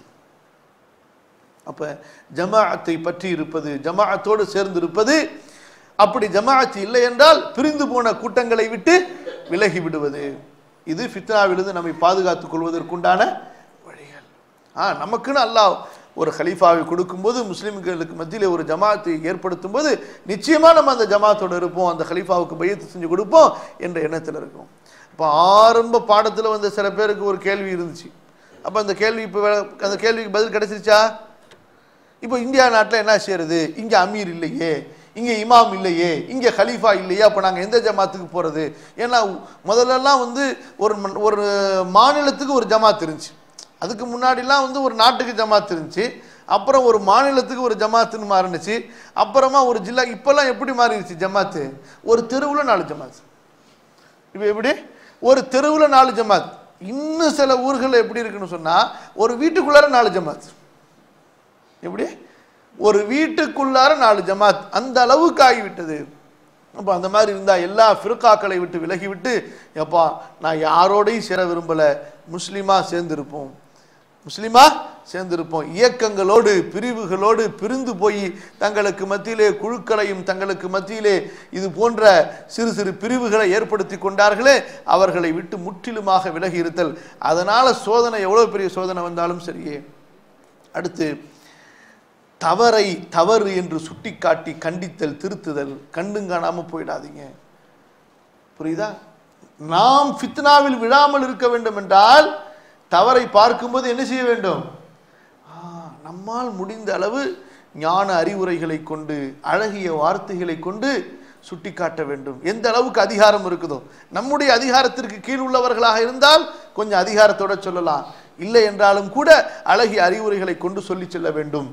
அப்ப ஜமாஅத்தை பற்றி இருப்பது ஜமாஅத்தோடு சேர்ந்து இருப்பது அப்படி ஜமாஅத் இல்லை என்றால் பிரிந்து போன கூட்டங்களை விட்டு விலகி விடுவது இது ஃபித்னாவிலிருந்து நம்மை பாதுகாத்துக் கொள்வதற்குண்டான வழிகள் ஆ நமக்குன்னு அல்லாஹ் ஒரு கலீஃபாவை கொடுக்கும்போது முஸ்லிம்களுக்கு மத்தியிலே ஒரு ஜமாத்தை ஏற்படுத்தும் போது நிச்சயமா நம்ம அந்த ஜமாத்தோடு இருப்போம் அந்த கலீஃபாவுக்கு பையத்து செஞ்சு கொடுப்போம் என்ற எண்ணத்தில் இருக்கும் இப்போ ஆரம்ப பாடத்தில் வந்த சில பேருக்கு ஒரு கேள்வி இருந்துச்சு அப்போ அந்த கேள்வி இப்போ அந்த கேள்விக்கு பதில் கிடைச்சிருச்சா இப்போ இந்தியா நாட்டில் என்ன செய்யறது இங்கே அமீர் இல்லையே இங்கே இமாம் இல்லையே இங்கே கலீஃபா இல்லையே அப்போ நாங்கள் எந்த ஜமாத்துக்கு போகிறது ஏன்னா முதல்லலாம் வந்து ஒரு ம- ஒரு மாநிலத்துக்கு ஒரு ஜமாத் இருந்துச்சு அதுக்கு முன்னாடிலாம் வந்து ஒரு நாட்டுக்கு ஜமாத் இருந்துச்சு அப்புறம் ஒரு மாநிலத்துக்கு ஒரு ஜமாத்துன்னு மாறினுச்சு அப்புறமா ஒரு ஜில்லா இப்போல்லாம் எப்படி மாறிடுச்சு ஜமாத்து ஒரு தெருவில் நாலு ஜமாத் இப்போ எப்படி ஒரு தெருவில் நாலு ஜமாத் இன்னும் சில ஊர்களில் எப்படி இருக்குன்னு சொன்னால் ஒரு வீட்டுக்குள்ளார நாலு ஜமாத் எப்படி ஒரு வீட்டுக்குள்ளார நாலு ஜமாத் அந்த அளவுக்கு ஆகிவிட்டது அப்போ அந்த மாதிரி இருந்தால் எல்லா ஃபிருக்காக்களை விட்டு விலகிவிட்டு எப்பா நான் யாரோடையும் சேர விரும்பலை முஸ்லீமா சேர்ந்திருப்போம் முஸ்லிமா சேர்ந்திருப்போம் இயக்கங்களோடு பிரிவுகளோடு பிரிந்து போய் தங்களுக்கு மத்தியிலே குழுக்களையும் தங்களுக்கு மத்தியிலே இது போன்ற சிறு சிறு பிரிவுகளை ஏற்படுத்தி கொண்டார்களே அவர்களை விட்டு முற்றிலுமாக விலகி இருத்தல் அதனால சோதனை எவ்வளவு பெரிய சோதனை வந்தாலும் சரியே அடுத்து தவறை தவறு என்று சுட்டிக்காட்டி கண்டித்தல் திருத்துதல் கண்டும் காணாம போயிடாதீங்க புரியுதா நாம் ஃபித்னாவில் விழாமல் இருக்க வேண்டும் என்றால் தவறை பார்க்கும்போது என்ன செய்ய வேண்டும் ஆ, நம்மால் முடிந்த அளவு ஞான அறிவுரைகளை கொண்டு அழகிய வார்த்தைகளை கொண்டு சுட்டிக்காட்ட வேண்டும் எந்த அளவுக்கு அதிகாரம் இருக்குதோ நம்முடைய அதிகாரத்திற்கு கீழ் உள்ளவர்களாக இருந்தால் கொஞ்சம் அதிகாரத்தோட சொல்லலாம் இல்லை என்றாலும் கூட அழகிய அறிவுரைகளை கொண்டு சொல்லி செல்ல வேண்டும்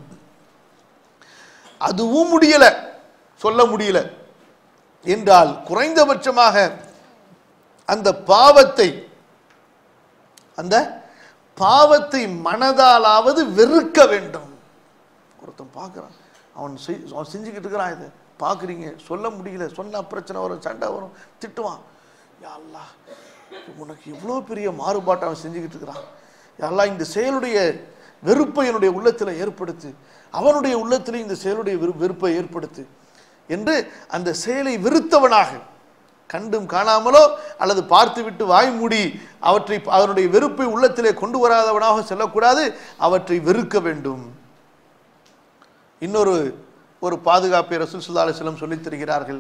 அதுவும் முடியல சொல்ல முடியல என்றால் குறைந்தபட்சமாக அந்த பாவத்தை அந்த பாவத்தை மனதாலாவது வெறுக்க வேண்டும் ஒருத்தன் பார்க்குறான் அவன் செய் அவன் செஞ்சுக்கிட்டு இருக்கிறான் இதை பார்க்குறீங்க சொல்ல முடியல சொன்னா பிரச்சனை வரும் சண்டை வரும் திட்டுவான் யா அல்லாஹ் உனக்கு எவ்வளோ பெரிய மாறுபாட்டை அவன் செஞ்சுக்கிட்டு இருக்கிறான் யா அல்லாஹ் இந்த செயலுடைய வெறுப்பை என்னுடைய உள்ளத்தில் ஏற்படுத்து அவனுடைய உள்ளத்தில் இந்த செயலுடைய வெறு வெறுப்பை ஏற்படுத்து என்று அந்த செயலை வெறுத்தவனாக கண்டும் காணாமலோ அல்லது பார்த்துவிட்டு வாய் மூடி அவற்றை அவனுடைய வெறுப்பை உள்ளத்திலே கொண்டு வராதவனாக செல்லக்கூடாது அவற்றை வெறுக்க வேண்டும் இன்னொரு ஒரு பாதுகாப்பை ரசூல் சுல்லா அலிஸ்லம் சொல்லித் தருகிறார்கள்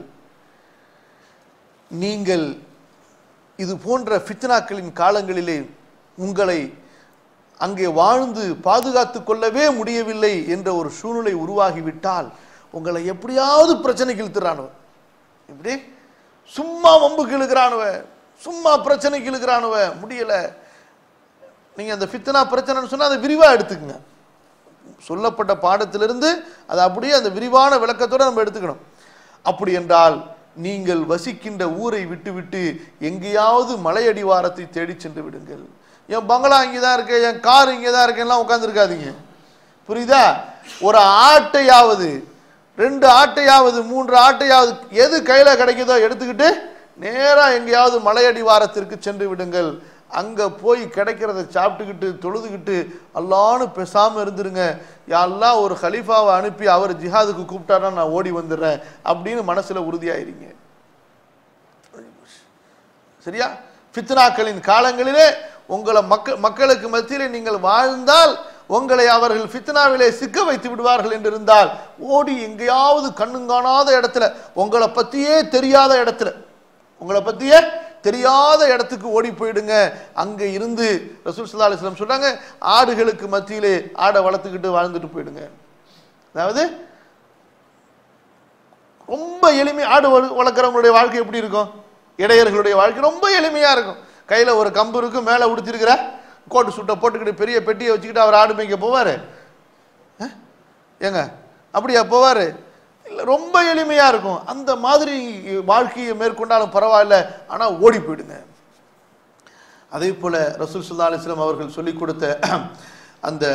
நீங்கள் இது போன்ற ஃபித்னாக்களின் காலங்களிலே உங்களை அங்கே வாழ்ந்து பாதுகாத்து கொள்ளவே முடியவில்லை என்ற ஒரு சூழ்நிலை உருவாகிவிட்டால் உங்களை எப்படியாவது பிரச்சனைக்கு இழுத்துறானுவ எப்படி சும்மா வம்புக்கு இழுக்கிறானுவ சும்மா பிரச்சனைக்கு இழுக்கிறானுவ முடியல நீங்க அந்த ஃபித்னா பிரச்சனைன்னு சொன்னா அதை விரிவா எடுத்துக்கங்க சொல்லப்பட்ட பாடத்திலிருந்து அதை அப்படியே அந்த விரிவான விளக்கத்தோட நம்ம எடுத்துக்கணும் அப்படி என்றால் நீங்கள் வசிக்கின்ற ஊரை விட்டுவிட்டு எங்கேயாவது மலையடிவாரத்தை தேடி சென்று விடுங்கள் என் பங்களா இங்கே தான் இருக்கு என் கார் இங்கே தான் இருக்கேன்லாம் உட்காந்துருக்காதீங்க புரியுதா ஒரு ஆட்டையாவது ரெண்டு ஆட்டையாவது மூன்று ஆட்டையாவது எது கையில் கிடைக்குதோ எடுத்துக்கிட்டு நேராக எங்கேயாவது மலையடிவாரத்திற்கு சென்று விடுங்கள் அங்கே போய் கிடைக்கிறத சாப்பிட்டுக்கிட்டு தொழுதுகிட்டு அல்லான்னு பேசாமல் இருந்துருங்க யாரெல்லாம் ஒரு ஹலீஃபாவை அனுப்பி அவர் ஜிஹாதுக்கு கூப்பிட்டாருன்னா நான் ஓடி வந்துடுறேன் அப்படின்னு மனசில் உறுதியாயிருங்க சரியா ஃபித்னாக்களின் காலங்களிலே உங்களை மக்க மக்களுக்கு மத்தியிலே நீங்கள் வாழ்ந்தால் உங்களை அவர்கள் ஃபித்னாவிலே சிக்க வைத்து விடுவார்கள் என்று இருந்தால் ஓடி எங்கேயாவது கண்ணுங்காணாத இடத்துல உங்களை பற்றியே தெரியாத இடத்துல உங்களை பற்றியே தெரியாத இடத்துக்கு ஓடி போயிடுங்க அங்கே இருந்து ரசூல் சல்லா அலிஸ்லாம் சொல்றாங்க ஆடுகளுக்கு மத்தியிலே ஆடை வளர்த்துக்கிட்டு வாழ்ந்துட்டு போயிடுங்க அதாவது ரொம்ப எளிமை ஆடு வள- வளர்க்குறவங்களுடைய வாழ்க்கை எப்படி இருக்கும் இடையர்களுடைய வாழ்க்கை ரொம்ப எளிமையா இருக்கும் கையில ஒரு கம்பு இருக்கும் மேலே உடுத்திருக்கிற கோட்டு சுட்டை போட்டுக்கிட்டு பெரிய பெட்டியை வச்சுக்கிட்டு அவர் ஆடு மேய்க்க போவாரு அஹ்? ஏங்க அப்படியா போவாரு இல்ல ரொம்ப எளிமையா இருக்கும் அந்த மாதிரி வாழ்க்கையை மேற்கொண்டாலும் பரவாயில்ல ஆனா ஓடி போயிடுங்க அதே போல ரசூல் சுல்லா அலிஸ்லாம் அவர்கள் சொல்லிக் கொடுத்த அந்த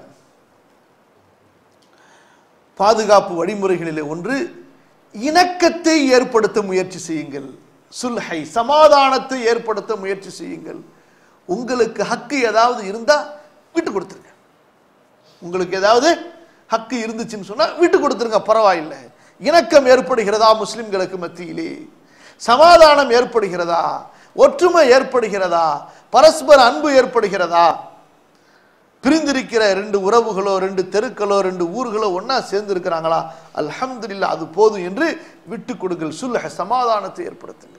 பாதுகாப்பு வழிமுறைகளிலே ஒன்று இணக்கத்தை ஏற்படுத்த முயற்சி செய்யுங்கள் சுல்ஹை சமாதானத்தை ஏற்படுத்த முயற்சி செய்யுங்கள் உங்களுக்கு ஹக்கு ஏதாவது இருந்தா விட்டு கொடுத்துருங்க உங்களுக்கு ஏதாவது ஹக்கு இருந்துச்சுன்னு சொன்னா விட்டு கொடுத்துருங்க பரவாயில்லை இணக்கம் ஏற்படுகிறதா முஸ்லிம்களுக்கு மத்தியிலே சமாதானம் ஏற்படுகிறதா ஒற்றுமை ஏற்படுகிறதா பரஸ்பர அன்பு ஏற்படுகிறதா பிரிந்திருக்கிற ரெண்டு உறவுகளோ ரெண்டு தெருக்களோ ரெண்டு ஊர்களோ ஒண்ணா சேர்ந்து இருக்கிறாங்களா அல்ஹம்துலில்லாஹ் அது போதும் என்று விட்டு கொடுங்கள் சுல்ஹ சமாதானத்தை ஏற்படுத்துங்கள்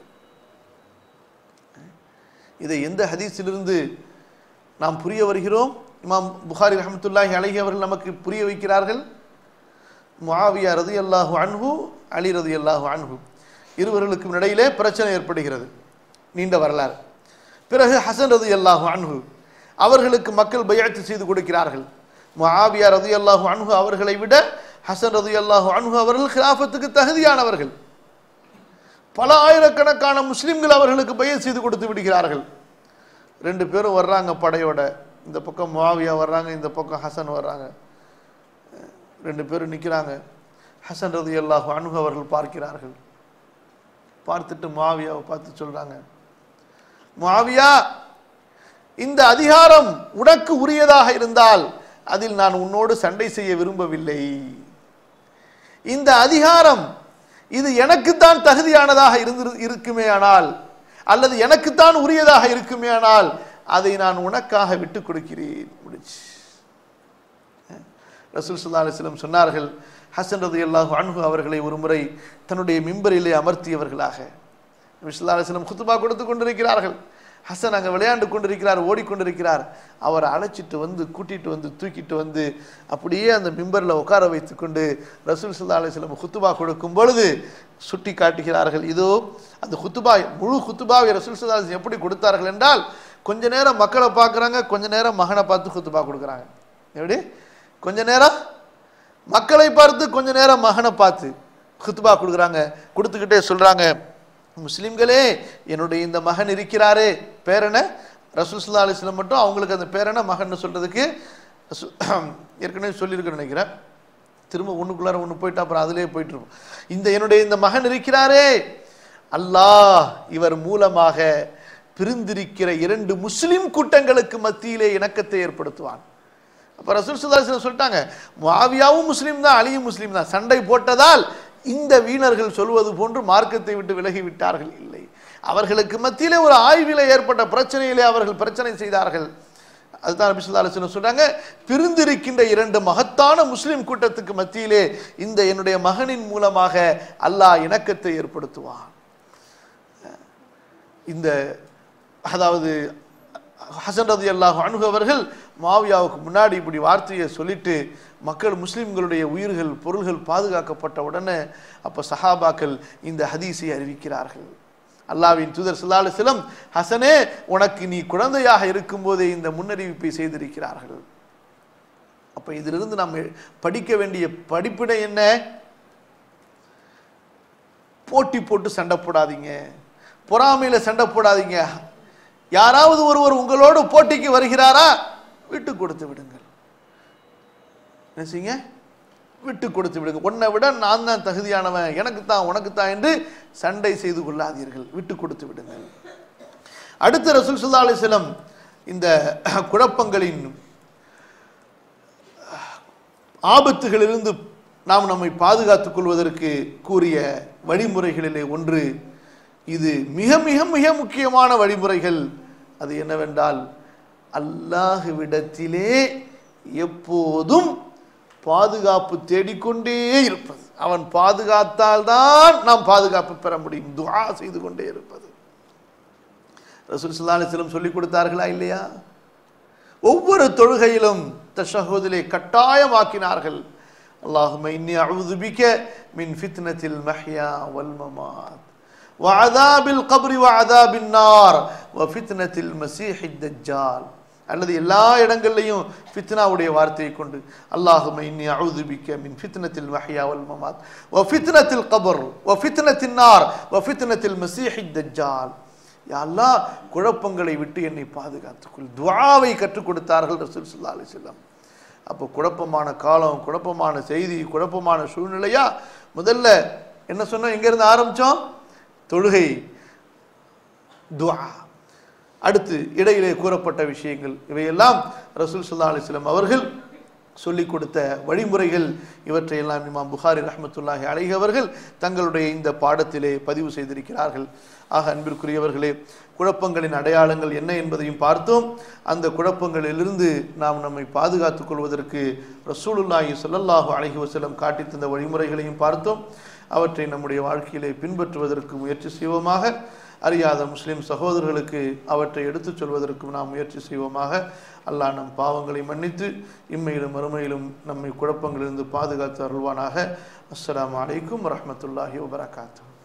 இதை எந்த ஹதீஸிலிருந்து நாம் புரிய வருகிறோம் இமாம் புகாரி ரஹமத்துல்லாஹி அலைஹி அவர்கள் நமக்கு புரிய வைக்கிறார்கள் முஆவியா ரதியல்லாஹு அன்ஹு அலி ரதியல்லாஹு அன்ஹு இருவர்களுக்கும் இடையிலே பிரச்சனை ஏற்படுகிறது நீண்ட வரலாறு பிறகு ஹசன் ரதியல்லாஹு அன்ஹு அவர்களுக்கு மக்கள் பையத்து செய்து கொடுக்கிறார்கள் முஆவியா ரதியல்லாஹு அன்ஹு அவர்களை விட ஹசன் ரதியல்லாஹு அன்ஹு அவர்கள் கிலாஃபத்துக்கு தகுதியானவர்கள் பல ஆயிரக்கணக்கான முஸ்லிம்கள் அவர்களுக்கு பையத் செய்து கொடுத்து விடுகிறார்கள் ரெண்டு பேரும் வர்றாங்க படையோட இந்த பக்கம் முஆவியா வர்றாங்க இந்த பக்கம் ஹசன் வர்றாங்க ரெண்டு பேரும் நிற்கிறாங்க ஹசன் ரதி அல்லாஹ் அன்ஹு அவர்கள் பார்க்கிறார்கள் பார்த்துட்டு முஆவியாவை பார்த்து சொல்றாங்க முஆவியா இந்த அதிகாரம் உனக்கு உரியதாக இருந்தால் அதில் நான் உன்னோடு சண்டை செய்ய விரும்பவில்லை இந்த அதிகாரம் இது எனக்குத்தான் தகுதியானதாக இருந்து இருக்குமே ஆனால் அல்லது எனக்குத்தான் உரியதாக இருக்குமே ஆனால் அதை நான் உனக்காக விட்டு கொடுக்கிறேன் முடிச்சு ரசூல் சுல்லா அலிஸ்லம் சொன்னார்கள் ஹசன் ரதி அல்லாஹு அன்ஹு அவர்களை ஒரு முறை தன்னுடைய மிம்பரிலே அமர்த்தியவர்களாக சுல்லா அலிஸ்லம் குத்துபா கொடுத்து கொண்டிருக்கிறார்கள் ஹசன் அங்கே விளையாண்டு கொண்டிருக்கிறார் ஓடிக்கொண்டிருக்கிறார் அவரை அழைச்சிட்டு வந்து கூட்டிட்டு வந்து தூக்கிட்டு வந்து அப்படியே அந்த மிம்பரில் உட்கார வைத்துக்கொண்டு ரசூல் சுல்லா அலிஸ்லம் குத்துபா கொடுக்கும் பொழுது சுட்டி காட்டுகிறார்கள் இதோ அந்த குத்துபா முழு குத்துபாவை ரசூல் சுல்லா அலிஸ்லம் எப்படி கொடுத்தார்கள் என்றால் கொஞ்ச நேரம் மக்களை பார்க்குறாங்க கொஞ்ச நேரம் மகனை பார்த்து குத்துபா கொடுக்குறாங்க எப்படி கொஞ்ச நேரம் மக்களை பார்த்து கொஞ்ச நேரம் மகனை பார்த்து குத்துபா கொடுக்குறாங்க கொடுத்துக்கிட்டே சொல்றாங்க முஸ்லிம்களே என்னுடைய இந்த மகன் இருக்கிறாரே பேரன ரசூல் சல்லா அலிஸ்லம் மட்டும் அவங்களுக்கு அந்த பேரன மகன் சொல்றதுக்கு ரசூல் ஏற்கனவே சொல்லியிருக்கேன்னு நினைக்கிறேன் திரும்ப ஒண்ணுக்குள்ளார ஒன்று போயிட்டு அப்புறம் அதிலே போயிட்டு இருப்போம் இந்த என்னுடைய இந்த மகன் இருக்கிறாரே அல்லாஹ் இவர் மூலமாக பிரிந்திருக்கிற இரண்டு முஸ்லிம் கூட்டங்களுக்கு மத்தியிலே இணக்கத்தை ஏற்படுத்துவான் அப்ப ரசூல் சுல்லாஸ்லம் சொல்லிட்டாங்க மாவியாவும் முஸ்லீம் தான் அலியும் முஸ்லீம் தான் சண்டை போட்டதால் இந்த வீணர்கள் சொல்வது போன்று மார்க்கத்தை விட்டு விலகி விட்டார்கள் இல்லை அவர்களுக்கு மத்தியிலே ஒரு ஆய்விலே ஏற்பட்ட பிரச்சனையிலே அவர்கள் பிரச்சனை செய்தார்கள் அதுதான் நபி ஸல்லல்லாஹு அலைஹி வஸல்லம் சொல்றாங்க பிரிந்திருக்கின்ற இரண்டு மகத்தான முஸ்லிம் கூட்டத்துக்கு மத்தியிலே இந்த என்னுடைய மகனின் மூலமாக அல்லாஹ் இணக்கத்தை ஏற்படுத்துவான் இந்த அதாவது ஹசன் ரதி அல்லாஹ் அணுகு அவர்கள் மாவியாவுக்கு முன்னாடி இப்படி வார்த்தையை சொல்லிட்டு மக்கள் முஸ்லிம்களுடைய உயிர்கள் பொருள்கள் பாதுகாக்கப்பட்ட உடனே அப்ப சஹாபாக்கள் இந்த ஹதீஸை அறிவிக்கிறார்கள் அல்லாவின் தூதர் ஸல்லல்லாஹு அலைஹி வஸல்லம் ஹசனே உனக்கு நீ குழந்தையாக இருக்கும்போதே இந்த முன்னறிவிப்பை செய்திருக்கிறார்கள் அப்ப இதிலிருந்து நாம் படிக்க வேண்டிய படிப்பினை என்ன போட்டி போட்டு சண்டை போடாதீங்க பொறாமையில சண்டை போடாதீங்க யாராவது ஒருவர் உங்களோடு போட்டிக்கு வருகிறாரா விட்டு கொடுத்து விடுங்கள் என்ன செய்யுங்க விட்டு கொடுத்து விடுங்க உன்னை விட நான் தான் தகுதியானவன் எனக்கு தான் உனக்கு தான் என்று சண்டை செய்து கொள்ளாதீர்கள் விட்டு கொடுத்து விடுங்கள் அடுத்த ரசூல் சுல்லா அலிஸ்லம் இந்த குழப்பங்களின் ஆபத்துகளிலிருந்து நாம் நம்மை பாதுகாத்துக் கொள்வதற்கு கூறிய வழிமுறைகளிலே ஒன்று இது மிக மிக மிக முக்கியமான வழிமுறைகள் அது என்னவென்றால் அல்லாஹுவிடத்திலே எப்போதும் பாதுகாப்பு தேடிக்கொண்டே இருப்பது அவன் பாதுகாத்தால்தான் நாம் பாதுகாப்பு பெற முடியும் துஆ செய்து கொண்டே இருப்பது ரசூல் ஸல்லல்லாஹு அலைஹி வஸல்லம் சொல்லிக் கொடுத்தார்களா இல்லையா ஒவ்வொரு தொழுகையிலும் தஷஹுதிலே கட்டாயமாக்கினார்கள் அல்லாஹும்ம இன்னி அஊது பிக மின் ஃபித்னத்தில் மஹ்யா வல் மமாத் وعذاب القبر وعذاب النار وفتنة المسيح الدجال அல்லது எல்லா இடங்கள்லையும் ஃபித்னாவுடைய வார்த்தையை கொண்டு அல்லாஹும இன்னி அஊது பிக்க மின் ஃபித்னத்தில் மஹ்யா வல் மமாத் வ ஃபித்னத்தில் கபர் வ ஃபித்னத்தின் நார் வ ஃபித்னத்தில் மசீஹி தஜ்ஜால் யா அல்லாஹ் குழப்பங்களை விட்டு என்னை பாதுகாத்துக்கொள் துஆவை கற்றுக் கொடுத்தார்கள் ரசூல் ஸல்லல்லாஹு அலைஹி வஸல்லம் அப்போ குழப்பமான காலம் குழப்பமான செய்தி குழப்பமான சூழ்நிலையா முதல்ல என்ன சொன்னோம் எங்க இருந்து ஆரம்பிச்சோம் தொழுகை துஆ அடுத்து இடையிலே கூறப்பட்ட விஷயங்கள் இவையெல்லாம் ரசூல் ஸல்லல்லாஹு அலைஹி வஸல்லம் அவர்கள் சொல்லிக் கொடுத்த வழிமுறைகள் இவற்றையெல்லாம் இமாம் புகாரி ரஹ்மத்துல்லாஹி அலைஹி அவர்கள் தங்களுடைய இந்த பாடத்திலே பதிவு செய்திருக்கிறார்கள் ஆக அன்பிற்குரியவர்களே குழப்பங்களின் அடையாளங்கள் என்ன என்பதையும் பார்த்தோம் அந்த குழப்பங்களிலிருந்து நாம் நம்மை பாதுகாத்துக் கொள்வதற்கு ரசூலுல்லாஹி ஸல்லல்லாஹு அலைஹி வஸல்லம் காட்டித் தந்த வழிமுறைகளையும் பார்த்தோம் அவற்றை நம்முடைய வாழ்க்கையிலே பின்பற்றுவதற்கு முயற்சி செய்வோமாக அறியாத முஸ்லிம் சகோதரர்களுக்கு அவற்றை எடுத்துச் சொல்வதற்கும் நாம் முயற்சி செய்வோமாக அல்லாஹ் நம் பாவங்களை மன்னித்து இம்மையிலும் மறுமையிலும் நம்மை குழப்பங்களிலிருந்து பாதுகாத்து அருள்வானாக அஸ்ஸலாமு அலைக்கும் வரஹ்மத்துல்லாஹி வபரகாத்துஹு